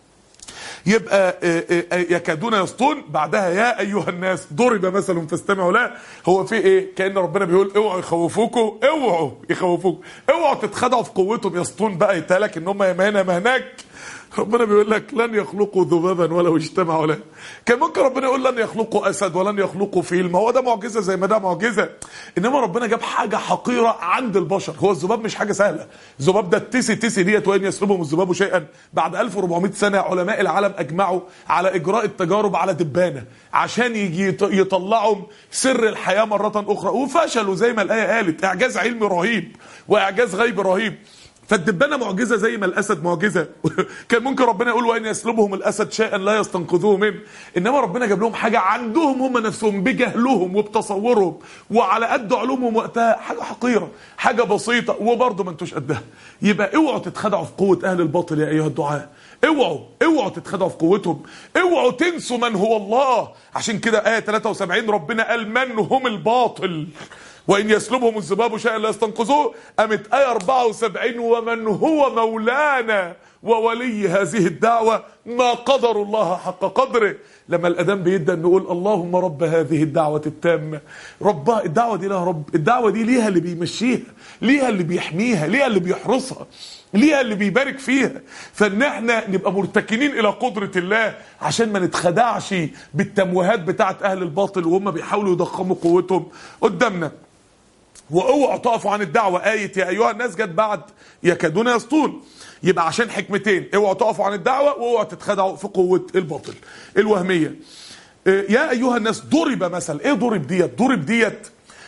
يبقى آه، آه، آه، يكادون يسطون بعدها يا ايها الناس ضرب مثل فاستمعوا له هو في ايه كان ربنا بيقول اوعوا يخوفوكوا اوعوا يخوفوكوا اوعوا تتخدعوا في قوتهم يسطون بقى يتهالك ان هم يا ما هنا ما هناك ربنا بيقول لك لن يخلقوا ذبابا ولو اجتمعوا له كان ممكن ربنا يقول لن يخلقوا اسد ولن يخلقوا فيل ما هو ده معجزه زي ما ده معجزه انما ربنا جاب حاجه حقيره عند البشر هو الذباب مش حاجه سهله الذباب ده التسي تسي ديت وان يسلبهم الذباب شيئا بعد 1400 سنه علماء العالم اجمعوا على اجراء التجارب على دبانه عشان يجي يط- يطلعوا سر الحياه مره اخرى وفشلوا زي ما الايه قالت اعجاز علمي رهيب واعجاز غيبي رهيب فالدبانه معجزه زي ما الاسد معجزه كان ممكن ربنا يقول وان يسلبهم الاسد شيئا لا يستنقذوه منه انما ربنا جاب لهم حاجه عندهم هم نفسهم بجهلهم وبتصورهم وعلى قد علومهم وقتها حاجه حقيره حاجه بسيطه وبرضه ما انتوش قدها يبقى اوعوا تتخدعوا في قوه اهل الباطل يا ايها الدعاء اوعوا اوعوا تتخدعوا في قوتهم اوعوا تنسوا من هو الله عشان كده ايه 73 ربنا قال من هم الباطل وإن يسلبهم الذباب شيئا لا يستنقذوه قامت آية 74 ومن هو مولانا وولي هذه الدعوة ما قدر الله حق قدره لما الأذان بيبدأ نقول اللهم رب هذه الدعوة التامة ربها الدعوة دي لها رب الدعوة دي ليها اللي بيمشيها ليها اللي بيحميها ليها اللي بيحرسها ليها اللي بيبارك فيها فان احنا نبقى مرتكنين الى قدرة الله عشان ما نتخدعش بالتمويهات بتاعت اهل الباطل وهم بيحاولوا يضخموا قوتهم قدامنا واوعوا تقفوا عن الدعوه ايه يا ايها الناس جت بعد يكادون يسطون يبقى عشان حكمتين اوعوا تقفوا عن الدعوه واوعوا تتخدعوا في قوه الباطل الوهميه إيه، يا ايها الناس ضرب مثل ايه ضرب ديت ضرب ديت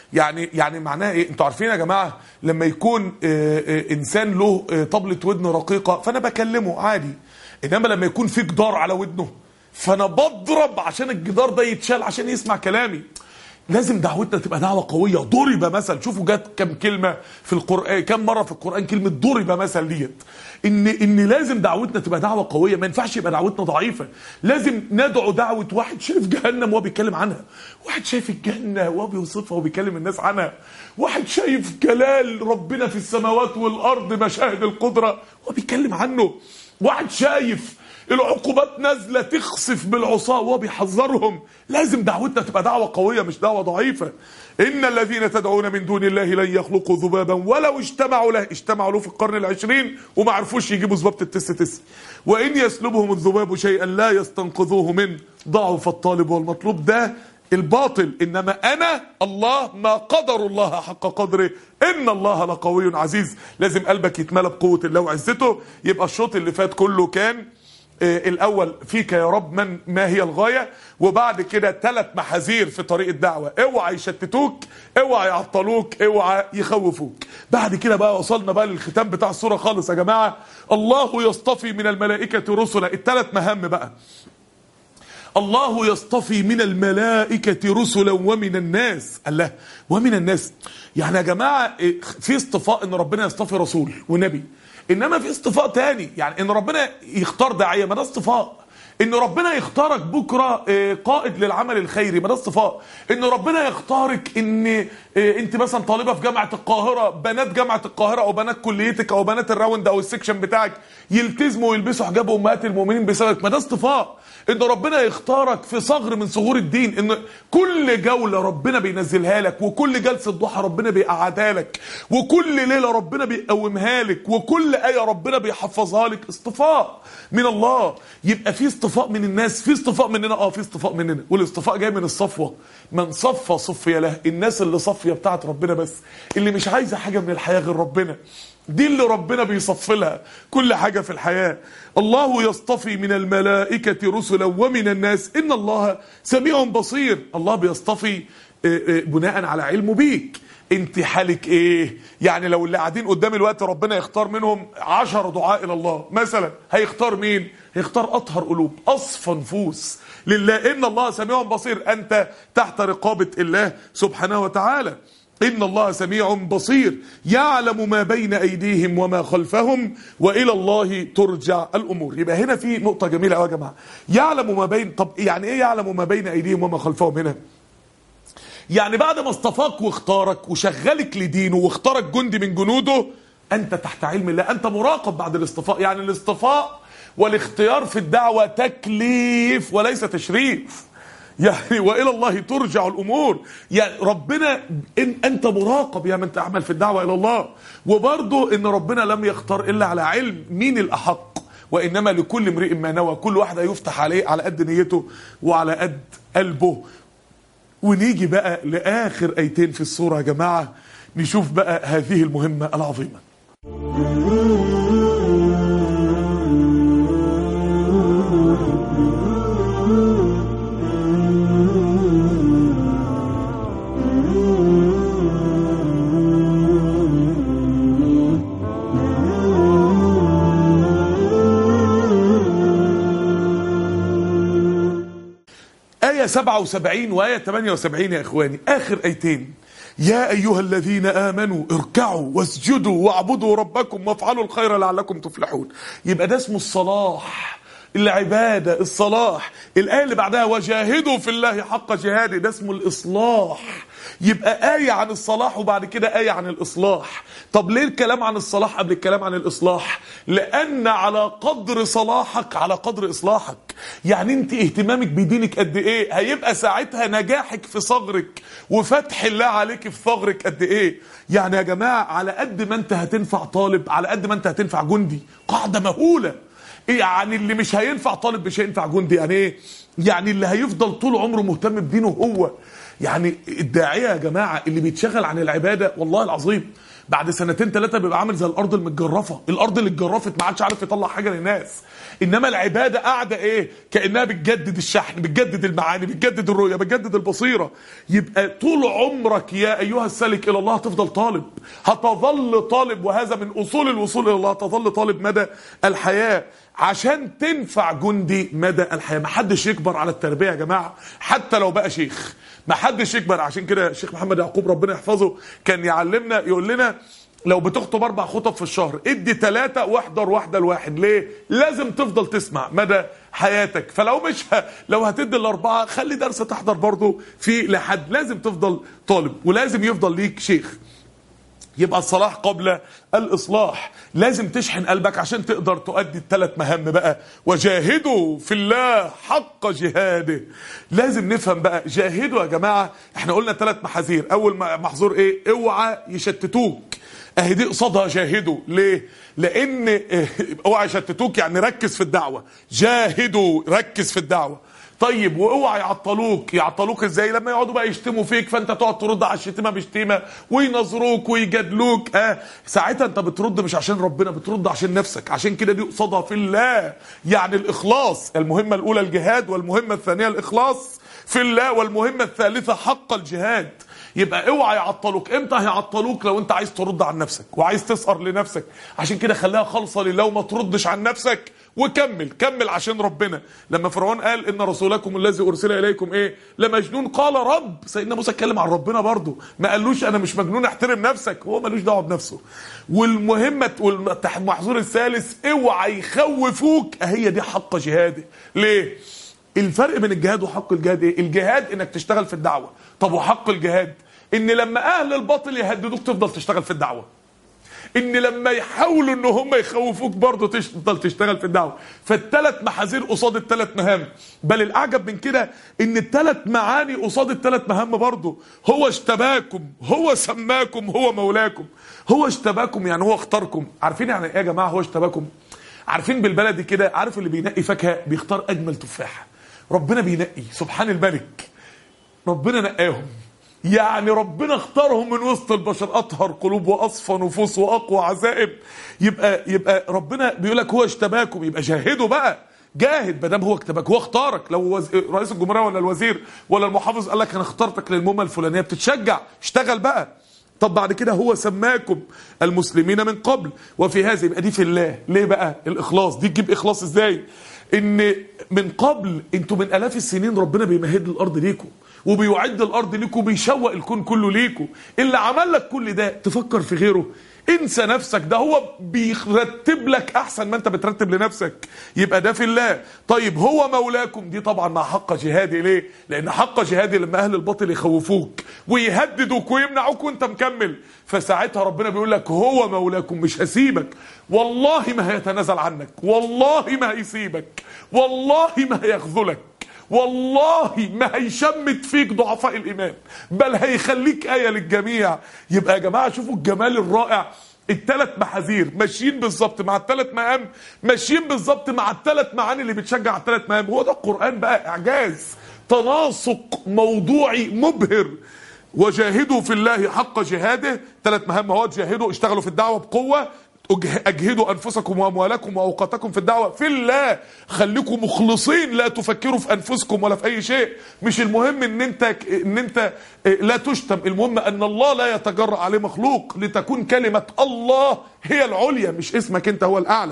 يعني يعني معناها ايه انتوا عارفين يا جماعه لما يكون آه، آه، انسان له آه، طبلة ودن رقيقه فانا بكلمه عادي انما لما يكون في جدار على ودنه فانا بضرب عشان الجدار ده يتشال عشان يسمع كلامي لازم دعوتنا تبقى دعوه قويه ضرب مثل شوفوا جت كم كلمه في القران كم مره في القران كلمه ضرب مثل ديت ان ان لازم دعوتنا تبقى دعوه قويه ما ينفعش يبقى دعوتنا ضعيفه لازم ندعو دعوه واحد شايف جهنم وهو بيتكلم عنها واحد شايف الجنه وهو بيوصفها وبيكلم الناس عنها واحد شايف جلال ربنا في السماوات والارض مشاهد القدره وهو بيتكلم عنه واحد شايف العقوبات نازله تخسف بالعصاه وهو بيحذرهم لازم دعوتنا تبقى دعوه قويه مش دعوه ضعيفه ان الذين تدعون من دون الله لن يخلقوا ذبابا ولو اجتمعوا له اجتمعوا له في القرن العشرين وما عرفوش يجيبوا ذبابه التس تس وان يسلبهم الذباب شيئا لا يستنقذوه منه ضعف الطالب والمطلوب ده الباطل انما انا الله ما قدر الله حق قدره ان الله لقوي عزيز لازم قلبك يتملى بقوه الله وعزته يبقى الشوط اللي فات كله كان آه، الاول فيك يا رب من ما هي الغايه وبعد كده ثلاث محاذير في طريق الدعوه اوعى يشتتوك اوعى يعطلوك اوعى يخوفوك بعد كده بقى وصلنا بقى للختام بتاع السوره خالص يا جماعه الله يصطفي من الملائكه رسلا الثلاث مهام بقى الله يصطفي من الملائكة رسلا ومن الناس الله ومن الناس يعني يا جماعة إيه، في اصطفاء ان ربنا يصطفي رسول ونبي انما في اصطفاء تاني يعني ان ربنا يختار داعية ما ده اصطفاء ان ربنا يختارك بكره آه، قائد للعمل الخيري ما ده اصطفاء ان ربنا يختارك ان آه، انت مثلا طالبه في جامعه القاهره بنات جامعه القاهره او بنات كليتك او بنات الراوند او السكشن بتاعك يلتزموا ويلبسوا حجاب امهات المؤمنين بسببك ما ده اصطفاء ان ربنا يختارك في صغر من صغور الدين ان كل جوله ربنا بينزلها لك وكل جلسه ضحى ربنا بيقعدها لك وكل ليله ربنا بيقومها لك وكل ايه ربنا بيحفظها لك اصطفاء من الله يبقى في اصطفاء من الناس في اصطفاء مننا اه في اصطفاء مننا والاصطفاء جاي من الصفوه من صفى صفي له الناس اللي صافيه بتاعت ربنا بس اللي مش عايزه حاجه من الحياه غير ربنا دي اللي ربنا بيصفي لها كل حاجة في الحياة الله يصطفي من الملائكة رسلا ومن الناس إن الله سميع بصير الله بيصطفي آه، آه، بناء على علمه بيك انت حالك ايه يعني لو اللي قاعدين قدام الوقت ربنا يختار منهم عشر دعاء الى الله مثلا هيختار مين هيختار اطهر قلوب اصفى نفوس لله ان الله سميع بصير انت تحت رقابة الله سبحانه وتعالى إن الله سميع بصير يعلم ما بين أيديهم وما خلفهم وإلى الله ترجع الأمور يبقى هنا في نقطة جميلة أوي يا جماعة يعلم ما بين طب يعني إيه يعلم ما بين أيديهم وما خلفهم هنا يعني بعد ما اصطفاك واختارك وشغلك لدينه واختارك جندي من جنوده أنت تحت علم الله أنت مراقب بعد الاصطفاء يعني الاصطفاء والاختيار في الدعوة تكليف وليس تشريف يعني والى الله ترجع الامور يعني ربنا إن انت مراقب يا من تعمل في الدعوه الى الله وبرضه ان ربنا لم يختار الا على علم مين الاحق وانما لكل امرئ ما نوى كل واحد هيفتح عليه على قد نيته وعلى قد قلبه ونيجي بقى لاخر ايتين في السوره يا جماعه نشوف بقى هذه المهمه العظيمه آية 77 وآية 78 يا إخواني آخر آيتين يا أيها الذين آمنوا اركعوا واسجدوا واعبدوا ربكم وافعلوا الخير لعلكم تفلحون يبقى ده اسمه الصلاح العبادة الصلاح الآية اللي بعدها وجاهدوا في الله حق جهاده ده اسمه الإصلاح يبقى آية عن الصلاح وبعد كده آية عن الإصلاح طب ليه الكلام عن الصلاح قبل الكلام عن الإصلاح لأن على قدر صلاحك على قدر إصلاحك يعني انت اهتمامك بدينك قد ايه هيبقى ساعتها نجاحك في صغرك وفتح الله عليك في ثغرك قد ايه يعني يا جماعة على قد ما انت هتنفع طالب على قد ما انت هتنفع جندي قاعدة مهولة يعني اللي مش هينفع طالب مش هينفع جندي يعني ايه يعني اللي هيفضل طول عمره مهتم بدينه هو يعني الداعية يا جماعة اللي بيتشغل عن العبادة والله العظيم بعد سنتين ثلاثه بيبقى عامل زي الارض المتجرفه الارض اللي اتجرفت ما عادش عارف يطلع حاجه للناس انما العباده قاعده ايه كانها بتجدد الشحن بتجدد المعاني بتجدد الرؤيه بتجدد البصيره يبقى طول عمرك يا ايها السالك الى الله هتفضل طالب هتظل طالب وهذا من اصول الوصول الى الله هتظل طالب مدى الحياه عشان تنفع جندي مدى الحياه ما حدش يكبر على التربيه يا جماعه حتى لو بقى شيخ ما حدش يكبر عشان كده الشيخ محمد يعقوب ربنا يحفظه كان يعلمنا يقول لنا لو بتخطب اربع خطب في الشهر ادي ثلاثة واحضر واحدة لواحد ليه لازم تفضل تسمع مدى حياتك فلو مش ه... لو هتدي الاربعة خلي درس تحضر برضه في لحد لازم تفضل طالب ولازم يفضل ليك شيخ يبقى الصلاح قبل الإصلاح لازم تشحن قلبك عشان تقدر تؤدي الثلاث مهام بقى وجاهدوا في الله حق جهاده لازم نفهم بقى جاهدوا يا جماعة احنا قلنا ثلاث محاذير أول محظور ايه اوعى يشتتوك اهي دي قصادها جاهدوا ليه لان اه، اوعى يشتتوك يعني ركز في الدعوة جاهدوا ركز في الدعوة طيب واوعى يعطلوك يعطلوك ازاي لما يقعدوا بقى يشتموا فيك فانت تقعد ترد على الشتيمه بشتيمه وينظروك ويجادلوك اه ساعتها انت بترد مش عشان ربنا بترد عشان نفسك عشان كده دي قصادها في الله يعني الاخلاص المهمه الاولى الجهاد والمهمه الثانيه الاخلاص في الله والمهمه الثالثه حق الجهاد يبقى اوعى يعطلوك امتى هيعطلوك لو انت عايز ترد عن نفسك وعايز تسهر لنفسك عشان كده خليها خالصه لله وما تردش عن نفسك وكمل كمل عشان ربنا لما فرعون قال ان رسولكم الذي ارسل اليكم ايه لمجنون قال رب سيدنا موسى اتكلم عن ربنا برضه ما قالوش انا مش مجنون احترم نفسك هو ملوش دعوه بنفسه والمهمه والمحظور الثالث اوعى يخوفوك هي دي حق جهاده ليه الفرق بين الجهاد وحق الجهاد ايه الجهاد انك تشتغل في الدعوه طب وحق الجهاد ان لما اهل الباطل يهددوك تفضل تشتغل في الدعوه ان لما يحاولوا ان هم يخوفوك برضه تفضل تشتغل في الدعوه فالثلاث محاذير قصاد الثلاث مهام بل الاعجب من كده ان الثلاث معاني قصاد الثلاث مهام برضه هو اشتباكم هو سماكم هو مولاكم هو اشتباكم يعني هو اختاركم عارفين يعني ايه يا جماعه هو اشتباكم عارفين بالبلدي كده عارف اللي بينقي فاكهه بيختار اجمل تفاحه ربنا بينقي سبحان الملك ربنا نقاهم يعني ربنا اختارهم من وسط البشر اطهر قلوب واصفى نفوس واقوى عزائم يبقى يبقى ربنا بيقول لك هو اشتباكم يبقى جاهدوا بقى جاهد ما دام هو اكتبك هو اختارك لو وز... رئيس الجمهوريه ولا الوزير ولا المحافظ قال لك انا اخترتك للمهمه الفلانيه بتتشجع اشتغل بقى طب بعد كده هو سماكم المسلمين من قبل وفي هذا يبقى دي في الله ليه بقى الاخلاص دي تجيب اخلاص ازاي ان من قبل انتوا من الاف السنين ربنا بيمهد الارض ليكم وبيعد الارض ليكم وبيشوق الكون كله ليكم اللي عمل لك كل ده تفكر في غيره انسى نفسك ده هو بيرتب لك احسن ما انت بترتب لنفسك يبقى ده في الله طيب هو مولاكم دي طبعا مع حق جهادي ليه لان حق جهادي لما اهل الباطل يخوفوك ويهددوك ويمنعوك وانت مكمل فساعتها ربنا بيقول لك هو مولاكم مش هسيبك والله ما هيتنازل عنك والله ما هيسيبك والله ما هيخذلك والله ما هيشمت فيك ضعفاء الايمان بل هيخليك ايه للجميع يبقى يا جماعه شوفوا الجمال الرائع الثلاث محاذير ماشيين بالظبط مع الثلاث مهام ماشيين بالظبط مع الثلاث معاني اللي بتشجع على الثلاث مهام هو ده القران بقى اعجاز تناسق موضوعي مبهر وجاهدوا في الله حق جهاده ثلاث مهام اهو جاهدوا اشتغلوا في الدعوه بقوه اجهدوا انفسكم واموالكم واوقاتكم في الدعوه في الله خليكم مخلصين لا تفكروا في انفسكم ولا في اي شيء مش المهم ان انت ان انت لا تشتم المهم ان الله لا يتجرأ عليه مخلوق لتكون كلمه الله هي العليا مش اسمك انت هو الاعلى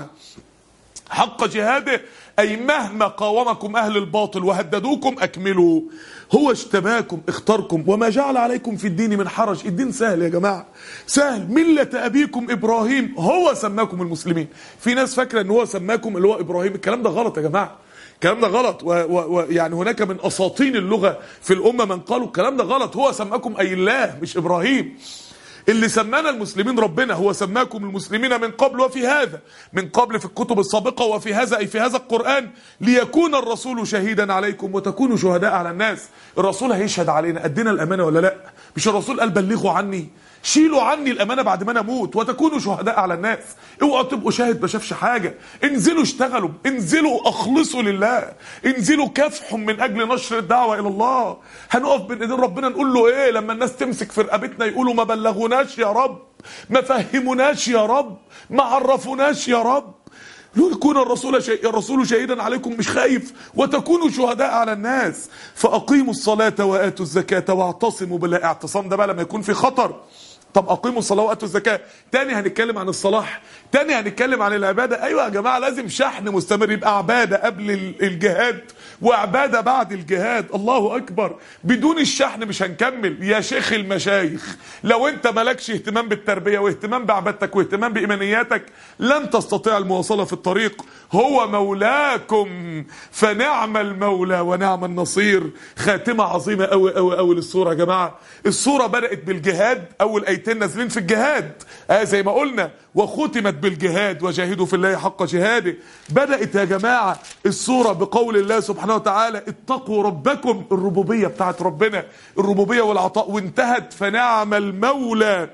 حق جهاده أي مهما قاومكم أهل الباطل وهددوكم أكملوا هو اشتباكم اختاركم وما جعل عليكم في الدين من حرج الدين سهل يا جماعة سهل ملة أبيكم إبراهيم هو سماكم المسلمين في ناس فاكرة أن هو سماكم اللي هو إبراهيم الكلام ده غلط يا جماعة الكلام ده غلط ويعني هناك من أساطين اللغة في الأمة من قالوا الكلام ده غلط هو سماكم أي الله مش إبراهيم اللي سمانا المسلمين ربنا هو سماكم المسلمين من قبل وفي هذا من قبل في الكتب السابقة وفي هذا أي في هذا القرآن ليكون الرسول شهيدا عليكم وتكونوا شهداء على الناس الرسول هيشهد علينا أدينا الأمانة ولا لا مش الرسول قال بلغوا عني شيلوا عني الامانه بعد ما انا اموت وتكونوا شهداء على الناس اوعوا تبقوا شاهد ما شافش حاجه انزلوا اشتغلوا انزلوا اخلصوا لله انزلوا كافحوا من اجل نشر الدعوه الى الله هنقف بين ايدين ربنا نقول له ايه لما الناس تمسك في رقبتنا يقولوا ما بلغوناش يا رب ما فهموناش يا رب ما عرفوناش يا رب يكون الرسول شيء الرسول شهيدا عليكم مش خايف وتكونوا شهداء على الناس فاقيموا الصلاه واتوا الزكاه واعتصموا بالله اعتصام ده بقى لما يكون في خطر طب اقيموا الصلاه واتوا الزكاه تاني هنتكلم عن الصلاح تاني هنتكلم عن العباده ايوه يا جماعه لازم شحن مستمر يبقى عباده قبل ال- الجهاد وعباده بعد الجهاد الله اكبر بدون الشحن مش هنكمل يا شيخ المشايخ لو انت مالكش اهتمام بالتربيه واهتمام بعبادتك واهتمام بايمانياتك لن تستطيع المواصله في الطريق هو مولاكم فنعم المولى ونعم النصير خاتمه عظيمه قوي قوي قوي للصوره يا جماعه الصوره بدات بالجهاد اول ايتين نازلين في الجهاد آه زي ما قلنا وختمت بالجهاد وجاهدوا في الله حق جهاده بدات يا جماعه الصوره بقول الله سبحانه وتعالى اتقوا ربكم الربوبيه بتاعت ربنا الربوبيه والعطاء وانتهت فنعم المولى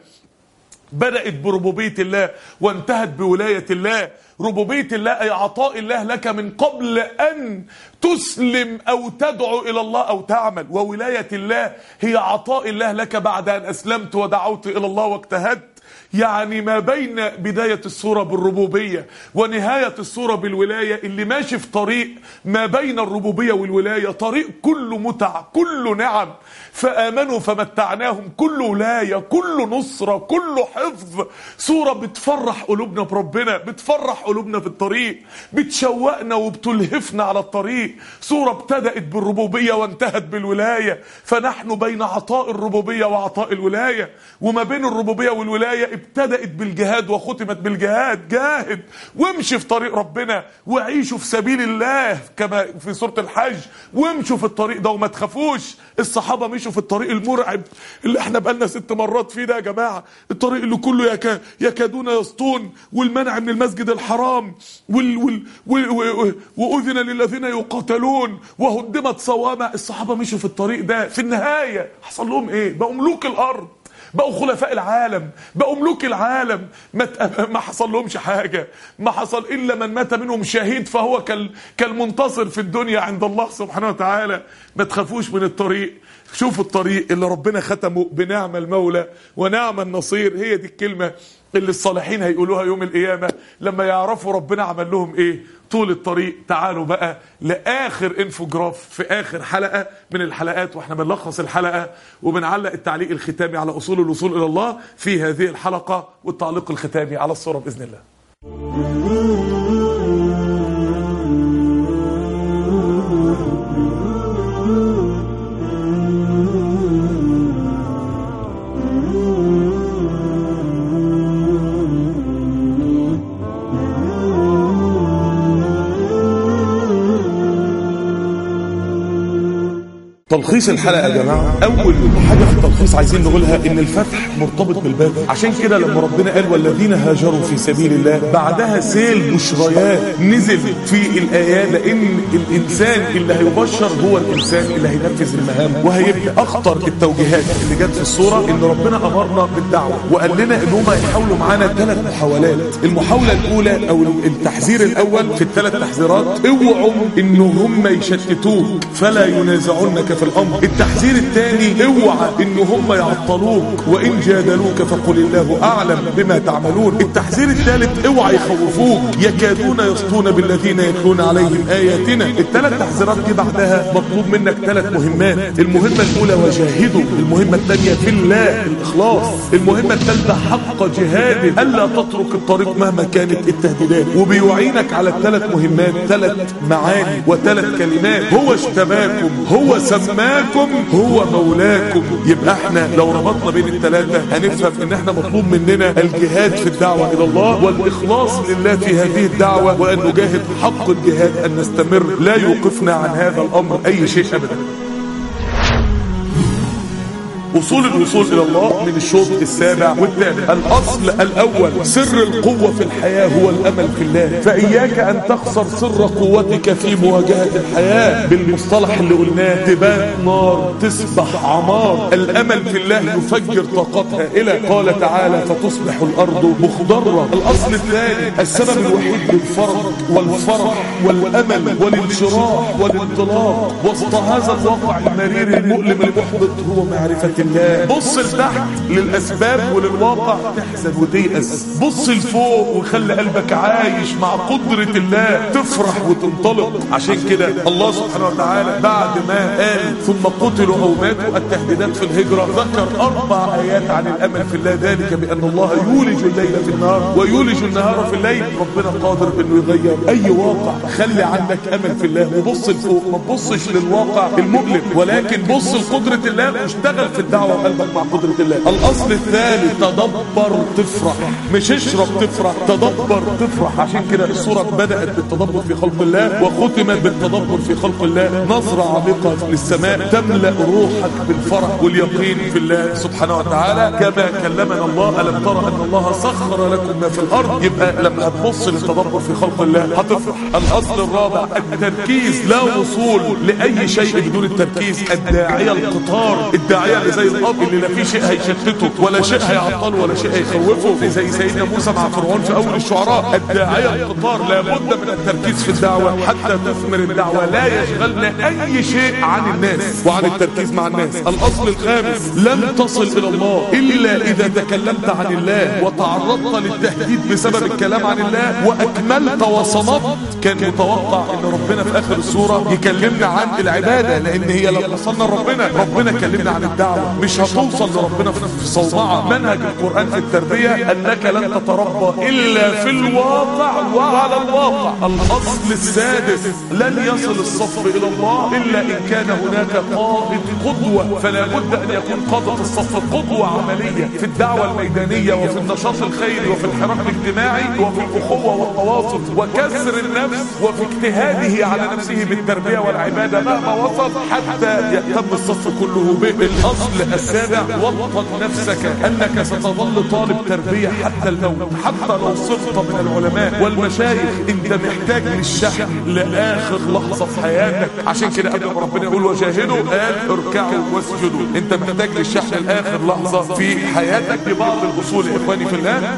بدأت بربوبية الله وانتهت بولاية الله ربوبية الله أي عطاء الله لك من قبل أن تسلم أو تدعو إلى الله أو تعمل وولاية الله هي عطاء الله لك بعد أن أسلمت ودعوت إلى الله واجتهدت يعني ما بين بداية الصورة بالربوبية ونهاية الصورة بالولاية اللي ماشي في طريق ما بين الربوبية والولاية طريق كله متع كله نعم فآمنوا فمتعناهم كله ولاية كله نصرة كله حفظ صورة بتفرح قلوبنا بربنا بتفرح قلوبنا في الطريق بتشوقنا وبتلهفنا على الطريق صورة ابتدأت بالربوبية وانتهت بالولاية فنحن بين عطاء الربوبية وعطاء الولاية وما بين الربوبية والولاية ابتدأت بالجهاد وختمت بالجهاد جاهد وامشي في طريق ربنا وعيشوا في سبيل الله كما في سورة الحج وامشوا في الطريق ده وما تخافوش الصحابة مشوا في الطريق المرعب اللي احنا بقالنا ست مرات فيه ده يا جماعة الطريق اللي كله يكا يكادون يسطون والمنع من المسجد الحرام وال وال وال و- وأذن للذين يقاتلون وهدمت صوامع الصحابة مشوا في الطريق ده في النهاية حصل لهم ايه بقوا ملوك الأرض بقوا خلفاء العالم بقوا ملوك العالم ما, ت- ما حصل لهمش حاجة ما حصل إلا من مات منهم شهيد فهو كال كالمنتصر في الدنيا عند الله سبحانه وتعالى ما تخافوش من الطريق شوفوا الطريق اللي ربنا ختمه بنعم المولى ونعم النصير هي دي الكلمة اللي الصالحين هيقولوها يوم القيامة لما يعرفوا ربنا عمل لهم ايه طول الطريق تعالوا بقى لاخر انفوجراف في اخر حلقه من الحلقات واحنا بنلخص الحلقه وبنعلق التعليق الختامي على اصول الوصول الى الله في هذه الحلقه والتعليق الختامي على الصوره باذن الله. تلخيص الحلقه يا جماعه اول حاجه في التلخيص عايزين نقولها ان الفتح مرتبط بالباب عشان كده لما ربنا قال والذين هاجروا في سبيل الله بعدها سيل بشريات نزل في الايات لان الانسان اللي هيبشر هو الانسان اللي هينفذ المهام وهيبقى اخطر التوجيهات اللي جت في الصوره ان ربنا امرنا بالدعوه وقال لنا ان هم هيحاولوا معانا ثلاث محاولات المحاوله الاولى او التحذير الاول في الثلاث تحذيرات اوعوا ان هم يشتتوك فلا ينازعنك في الامر التحذير الثاني اوعى ان هم يعطلوك وان جادلوك فقل الله اعلم بما تعملون التحذير الثالث اوعى يخوفوك يكادون يسطون بالذين يتلون عليهم اياتنا الثلاث تحذيرات دي بعدها مطلوب منك ثلاث مهمات المهمه الاولى وجاهدوا المهمه الثانيه في الله الاخلاص المهمه الثالثه حق جهاده الا تترك الطريق مهما كانت التهديدات وبيعينك على الثلاث مهمات ثلاث معاني وثلاث كلمات هو اشتباكم هو سماكم هو مولاكم يبقى احنا لو ربطنا بين الثلاثه هنفهم ان احنا مطلوب مننا الجهاد في الدعوه الى الله والاخلاص لله في هذه الدعوه وان نجاهد حق الجهاد ان نستمر لا يوقفنا عن هذا الامر اي شيء ابدا اصول الوصول الى الله من الشوط السابع والثامن الاصل الاول سر القوه في الحياه هو الامل في الله فاياك ان تخسر سر قوتك في مواجهه الحياه بالمصطلح اللي قلناه تبات نار تصبح عمار الامل في الله يفجر طاقات هائله قال تعالى فتصبح الارض مخضره الاصل الثاني السبب الوحيد للفرج والفرح والامل والانشراح والانطلاق وسط هذا الواقع المرير المؤلم المحبط هو معرفه الله بص لتحت للاسباب وللواقع تحزن وتيأس بص لفوق وخلي قلبك عايش مع قدره الله تفرح وتنطلق عشان كده الله سبحانه وتعالى بعد ما قال ثم قتلوا او ماتوا التهديدات في الهجره ذكر اربع ايات عن الامل في الله ذلك بان الله يولج الليل في النهار ويولج النهار في الليل ربنا قادر انه يغير اي واقع خلي عندك امل في الله وبص لفوق ما تبصش للواقع المؤلم ولكن بص لقدره الله واشتغل في الدعوه وقلبك مع قدره الله الاصل الثالث تدبر تفرح مش اشرب تفرح تدبر تفرح عشان كده السوره بدات بالتدبر في خلق الله وختمت بالتدبر في خلق الله نظره عميقه للسماء تملا روحك بالفرح واليقين في الله سبحانه وتعالى كما كلمنا الله الم ترى ان الله سخر لكم ما في الارض يبقى لما هتبص للتدبر في خلق الله هتفرح الاصل الرابع التركيز لا وصول لاي شيء بدون التركيز الداعيه القطار الداعيه اللي زي الاب اللي لا في شيء هيشتته ولا شيء هيعطله ولا شيء هيخوفه زي سيدنا موسى مع فرعون في اول الشعراء الداعيه القطار لابد من التركيز في الدعوه حتى تثمر الدعوه لا يشغلنا اي شيء عن الناس وعن التركيز مع الناس الاصل الخامس لن تصل الى الله الا اذا تكلمت عن الله وتعرضت للتهديد بسبب الكلام عن الله واكملت وصمت كان متوقع ان ربنا في اخر السوره يكلمنا عن العباده لان هي لما وصلنا لربنا ربنا كلمنا عن الدعوه مش هتوصل لربنا في صومعه منهج القران في التربيه انك لن تتربى الا في الواقع وعلى الواقع الاصل السادس لن يصل الصف الى الله الا ان كان هناك قائد قدوه فلا بد ان يكون قاده الصف قدوه عمليه في الدعوه الميدانيه وفي النشاط الخيري وفي الحراك الاجتماعي وفي الاخوه والتواصل وكسر النفس وفي اجتهاده على نفسه بالتربيه والعباده مهما وصل حتى يهتم الصف كله به الاصل السابع وطن نفسك انك ستظل طالب تربيه حتى الموت حتى لو صرت من العلماء والمشايخ انت محتاج للشحن لاخر لحظه في حياتك عشان كده قبل ما ربنا يقول وجاهدوا قال اركعوا واسجدوا انت محتاج للشحن لاخر لحظه في حياتك ببعض الاصول يا اخواني في الله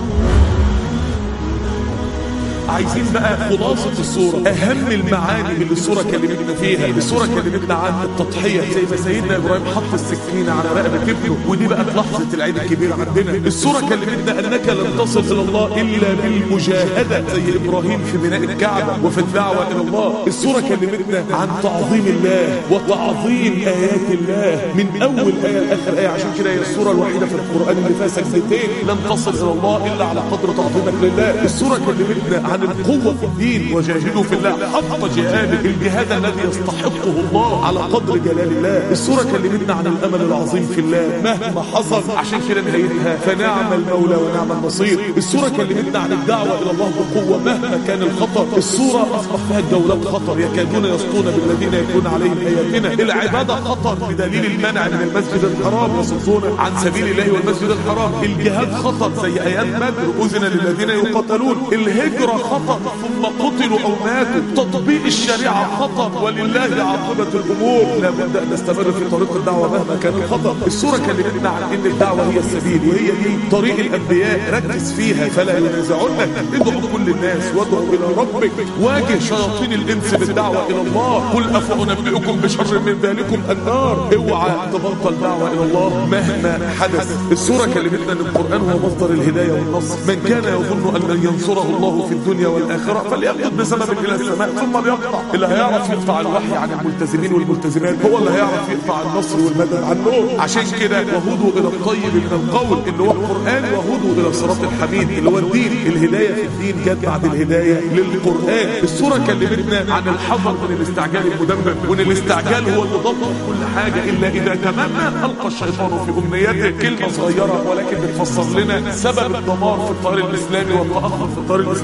عايزين بقى خلاصة الصورة أهم المعاني اللي الصورة كلمتنا فيها الصورة كلمتنا عن التضحية زي ما سيدنا إبراهيم حط السكينة على رقبة ابنه ودي بقى في لحظة العيد الكبير عندنا الصورة كلمتنا أنك لن تصل إلى الله إلا بالمجاهدة زي إبراهيم في بناء الكعبة وفي الدعوة إلى الله الصورة كلمتنا عن تعظيم الله وتعظيم آيات الله من أول آية لآخر آية عشان كده هي الصورة الوحيدة في القرآن اللي فيها سجدتين لن تصل إلى الله إلا على قدر تعظيمك لله الصورة كلمتنا عن القوة في الدين وجاهدوا في الله حق جهاد الجهاد الذي يستحقه الله على قدر جلال الله السورة كلمتنا عن الأمل العظيم في الله مهما حصل عشان كده نهايتها فنعم المولى ونعم النصير السورة كلمتنا عن الدعوة إلى الله بقوة مهما كان الخطر السورة أصبح فيها الدولات خطر يكادون يسطون بالذين يتلون عليهم آياتنا العبادة خطر بدليل المنع من المسجد الحرام يصدون عن سبيل الله والمسجد الحرام الجهاد خطر زي آيات بدر أذن للذين يقاتلون الهجرة خطر ثم قتلوا أو ماتوا تطبيق الشريعة خطر ولله عاقبة الأمور لابد أن نستمر في طريق الدعوة مهما كان الخطر السورة كلمتنا عن أن الدعوة هي السبيل وهي دي طريق الأنبياء ركز فيها فلا ينازعنك ادعو كل الناس وادعو إلى ربك واجه شياطين الإنس بالدعوة إلى الله قل أفأنبئكم بشر من ذلكم النار اوعى تبطل دعوة إلى الله مهما حدث السورة كلمتنا أن القرآن هو مصدر الهداية والنصر من كان يظن أن لن ينصره الله في الدنيا والآخرة فليقض بسبب إلى السماء ثم ليقطع اللي هيعرف يقطع الوحي عن الملتزمين والملتزمات هو اللي هيعرف يقطع النصر والمدد عنهم عشان كده وهدوا إلى الطيب من القول اللي هو القرآن وهدوا إلى صراط الحميد اللي هو الدين الهداية في الدين جت بعد الهداية للقرآن السورة كلمتنا عن الحذر من الاستعجال المدمر وان الاستعجال هو اللي ضبط كل حاجة إلا إذا تمنى ألقى الشيطان في أمنيته كلمة صغيرة ولكن بتفسر لنا سبب الدمار في الطريق الإسلامي والتأخر في الطريق الإسلامي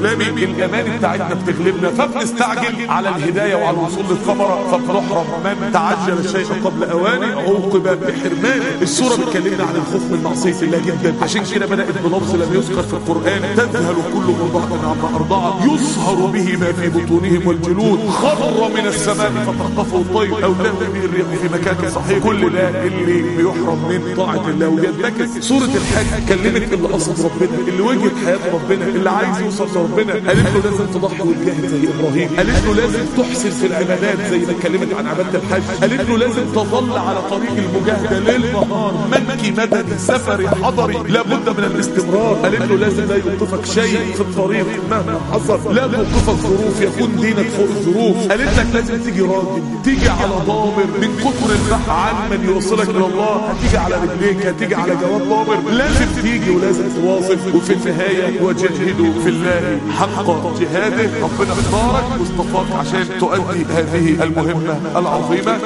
الاماني بتاعتنا بتغلبنا فبنستعجل على الهدايه وعلى الوصول للثمره فبنحرم من تعجل الشيء قبل اوانه عوقب بحرمانه السوره بتكلمنا عن الخوف من معصيه الله جدا عشان كده بدات بلفظ لم يذكر في القران تذهل كل مرضعه عما ارضعت يصهر به ما في بطونهم والجلود خر من السماء فتخطفه الطير او تهوي به الريح في مكان صحيح كل ده اللي بيحرم من طاعه الله وينتكس سوره الحج كلمت اللي قصد ربنا اللي وجهت حياه ربنا اللي عايز يوصل لربنا قالت له لازم تضحي وتجاهد زي ابراهيم قالت له لازم تحسن في العبادات زي ما اتكلمت عن عباده الحج قالت له لازم تظل على طريق المجاهده ليل نهار مكي مدني سفري حضري لابد من الاستمرار قالت له لازم لا يوقفك شيء في الطريق مهما حصل لا توقفك ظروف يكون دينك فوق الظروف قالت لك لازم تيجي راجل تيجي على ضامر من كتر البحث عن من يوصلك الى الله هتيجي على رجليك هتيجي على جواب ضامر لازم تيجي ولازم تواصل وفي النهايه وجاهدوا في الله حق جهاده ربنا اختارك واصطفاك عشان تؤدي هذه المهمه العظيمه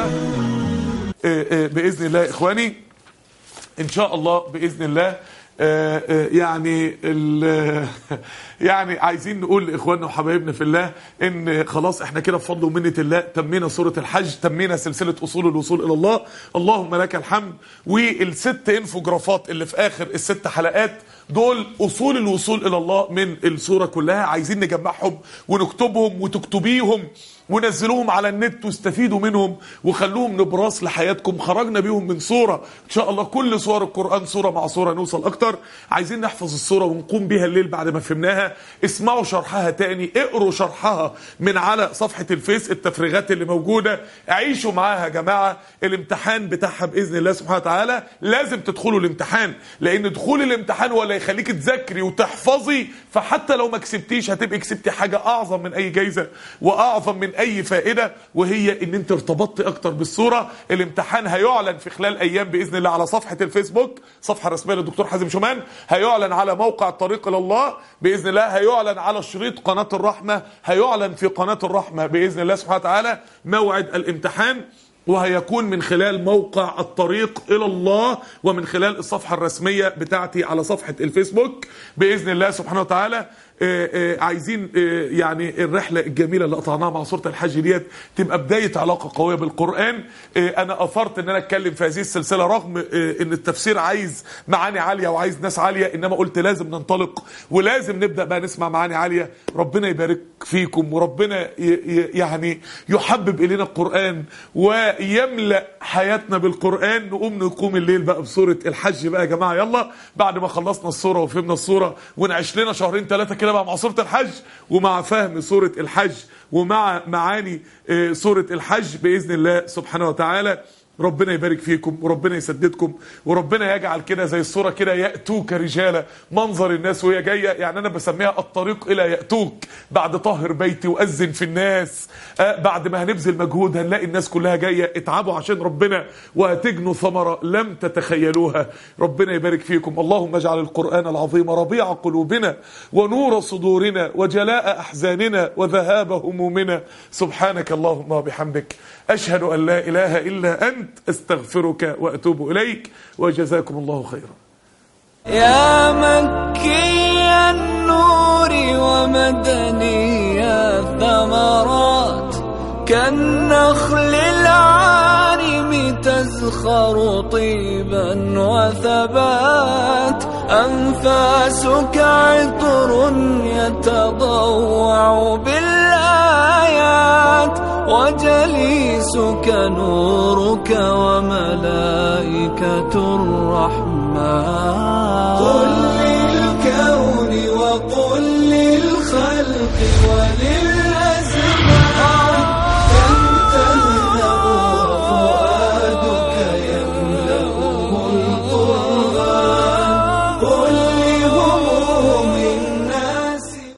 آه، آه، باذن الله يا اخواني ان شاء الله باذن الله آه، آه، يعني ال- يعني عايزين نقول لاخواننا وحبايبنا في الله ان خلاص احنا كده بفضل ومنه الله تمينا سوره الحج تمينا سلسله اصول الوصول الى الله اللهم لك الحمد والست انفوجرافات اللي في اخر الست حلقات دول اصول الوصول الى الله من السوره كلها عايزين نجمعهم ونكتبهم وتكتبيهم ونزلوهم على النت واستفيدوا منهم وخلوهم نبراس لحياتكم خرجنا بيهم من صورة ان شاء الله كل صور القرآن صورة مع صورة نوصل اكتر عايزين نحفظ الصورة ونقوم بيها الليل بعد ما فهمناها اسمعوا شرحها تاني اقروا شرحها من على صفحة الفيس التفريغات اللي موجودة عيشوا معاها يا جماعة الامتحان بتاعها بإذن الله سبحانه وتعالى لازم تدخلوا الامتحان لان دخول الامتحان هو اللي هيخليك تذاكري وتحفظي فحتى لو ما كسبتيش هتبقي كسبتي حاجة اعظم من اي جايزة واعظم من اي فائده وهي ان انت ارتبطت اكتر بالصوره الامتحان هيعلن في خلال ايام باذن الله على صفحه الفيسبوك صفحه رسميه للدكتور حازم شومان هيعلن على موقع الطريق الى الله باذن الله هيعلن على شريط قناه الرحمه هيعلن في قناه الرحمه باذن الله سبحانه وتعالى موعد الامتحان وهيكون من خلال موقع الطريق الى الله ومن خلال الصفحه الرسميه بتاعتي على صفحه الفيسبوك باذن الله سبحانه وتعالى آه، آه، عايزين آه، يعني الرحله الجميله اللي قطعناها مع سوره الحج ديت تبقى بدايه علاقه قويه بالقران آه، انا اثرت ان انا اتكلم في هذه السلسله رغم آه، ان التفسير عايز معاني عاليه وعايز ناس عاليه انما قلت لازم ننطلق ولازم نبدا بقى نسمع معاني عاليه ربنا يبارك فيكم وربنا ي- ي- يعني يحبب الينا القران ويملا حياتنا بالقران نقوم نقوم الليل بقى بسوره الحج بقى يا جماعه يلا بعد ما خلصنا السوره وفهمنا السوره ونعيش لنا شهرين ثلاثه كده بقى مع سوره الحج ومع فهم سوره الحج ومع معاني آه، سوره الحج باذن الله سبحانه وتعالى ربنا يبارك فيكم وربنا يسددكم وربنا يجعل كده زي الصورة كده يأتوك رجالة منظر الناس وهي جاية يعني أنا بسميها الطريق إلى يأتوك بعد طهر بيتي وأذن في الناس آه بعد ما هنبذل مجهود هنلاقي الناس كلها جاية اتعبوا عشان ربنا وهتجنوا ثمرة لم تتخيلوها ربنا يبارك فيكم اللهم اجعل القرآن العظيم ربيع قلوبنا ونور صدورنا وجلاء أحزاننا وذهاب همومنا سبحانك اللهم وبحمدك أشهد أن لا إله إلا أنت أستغفرك وأتوب إليك وجزاكم الله خيرا يا مكي النور ومدني الثمرات كالنخل العارم تزخر طيبا وثبات أنفاسك عطر يتضوع بالآيات وجليسك نورك وملائكة الرحمن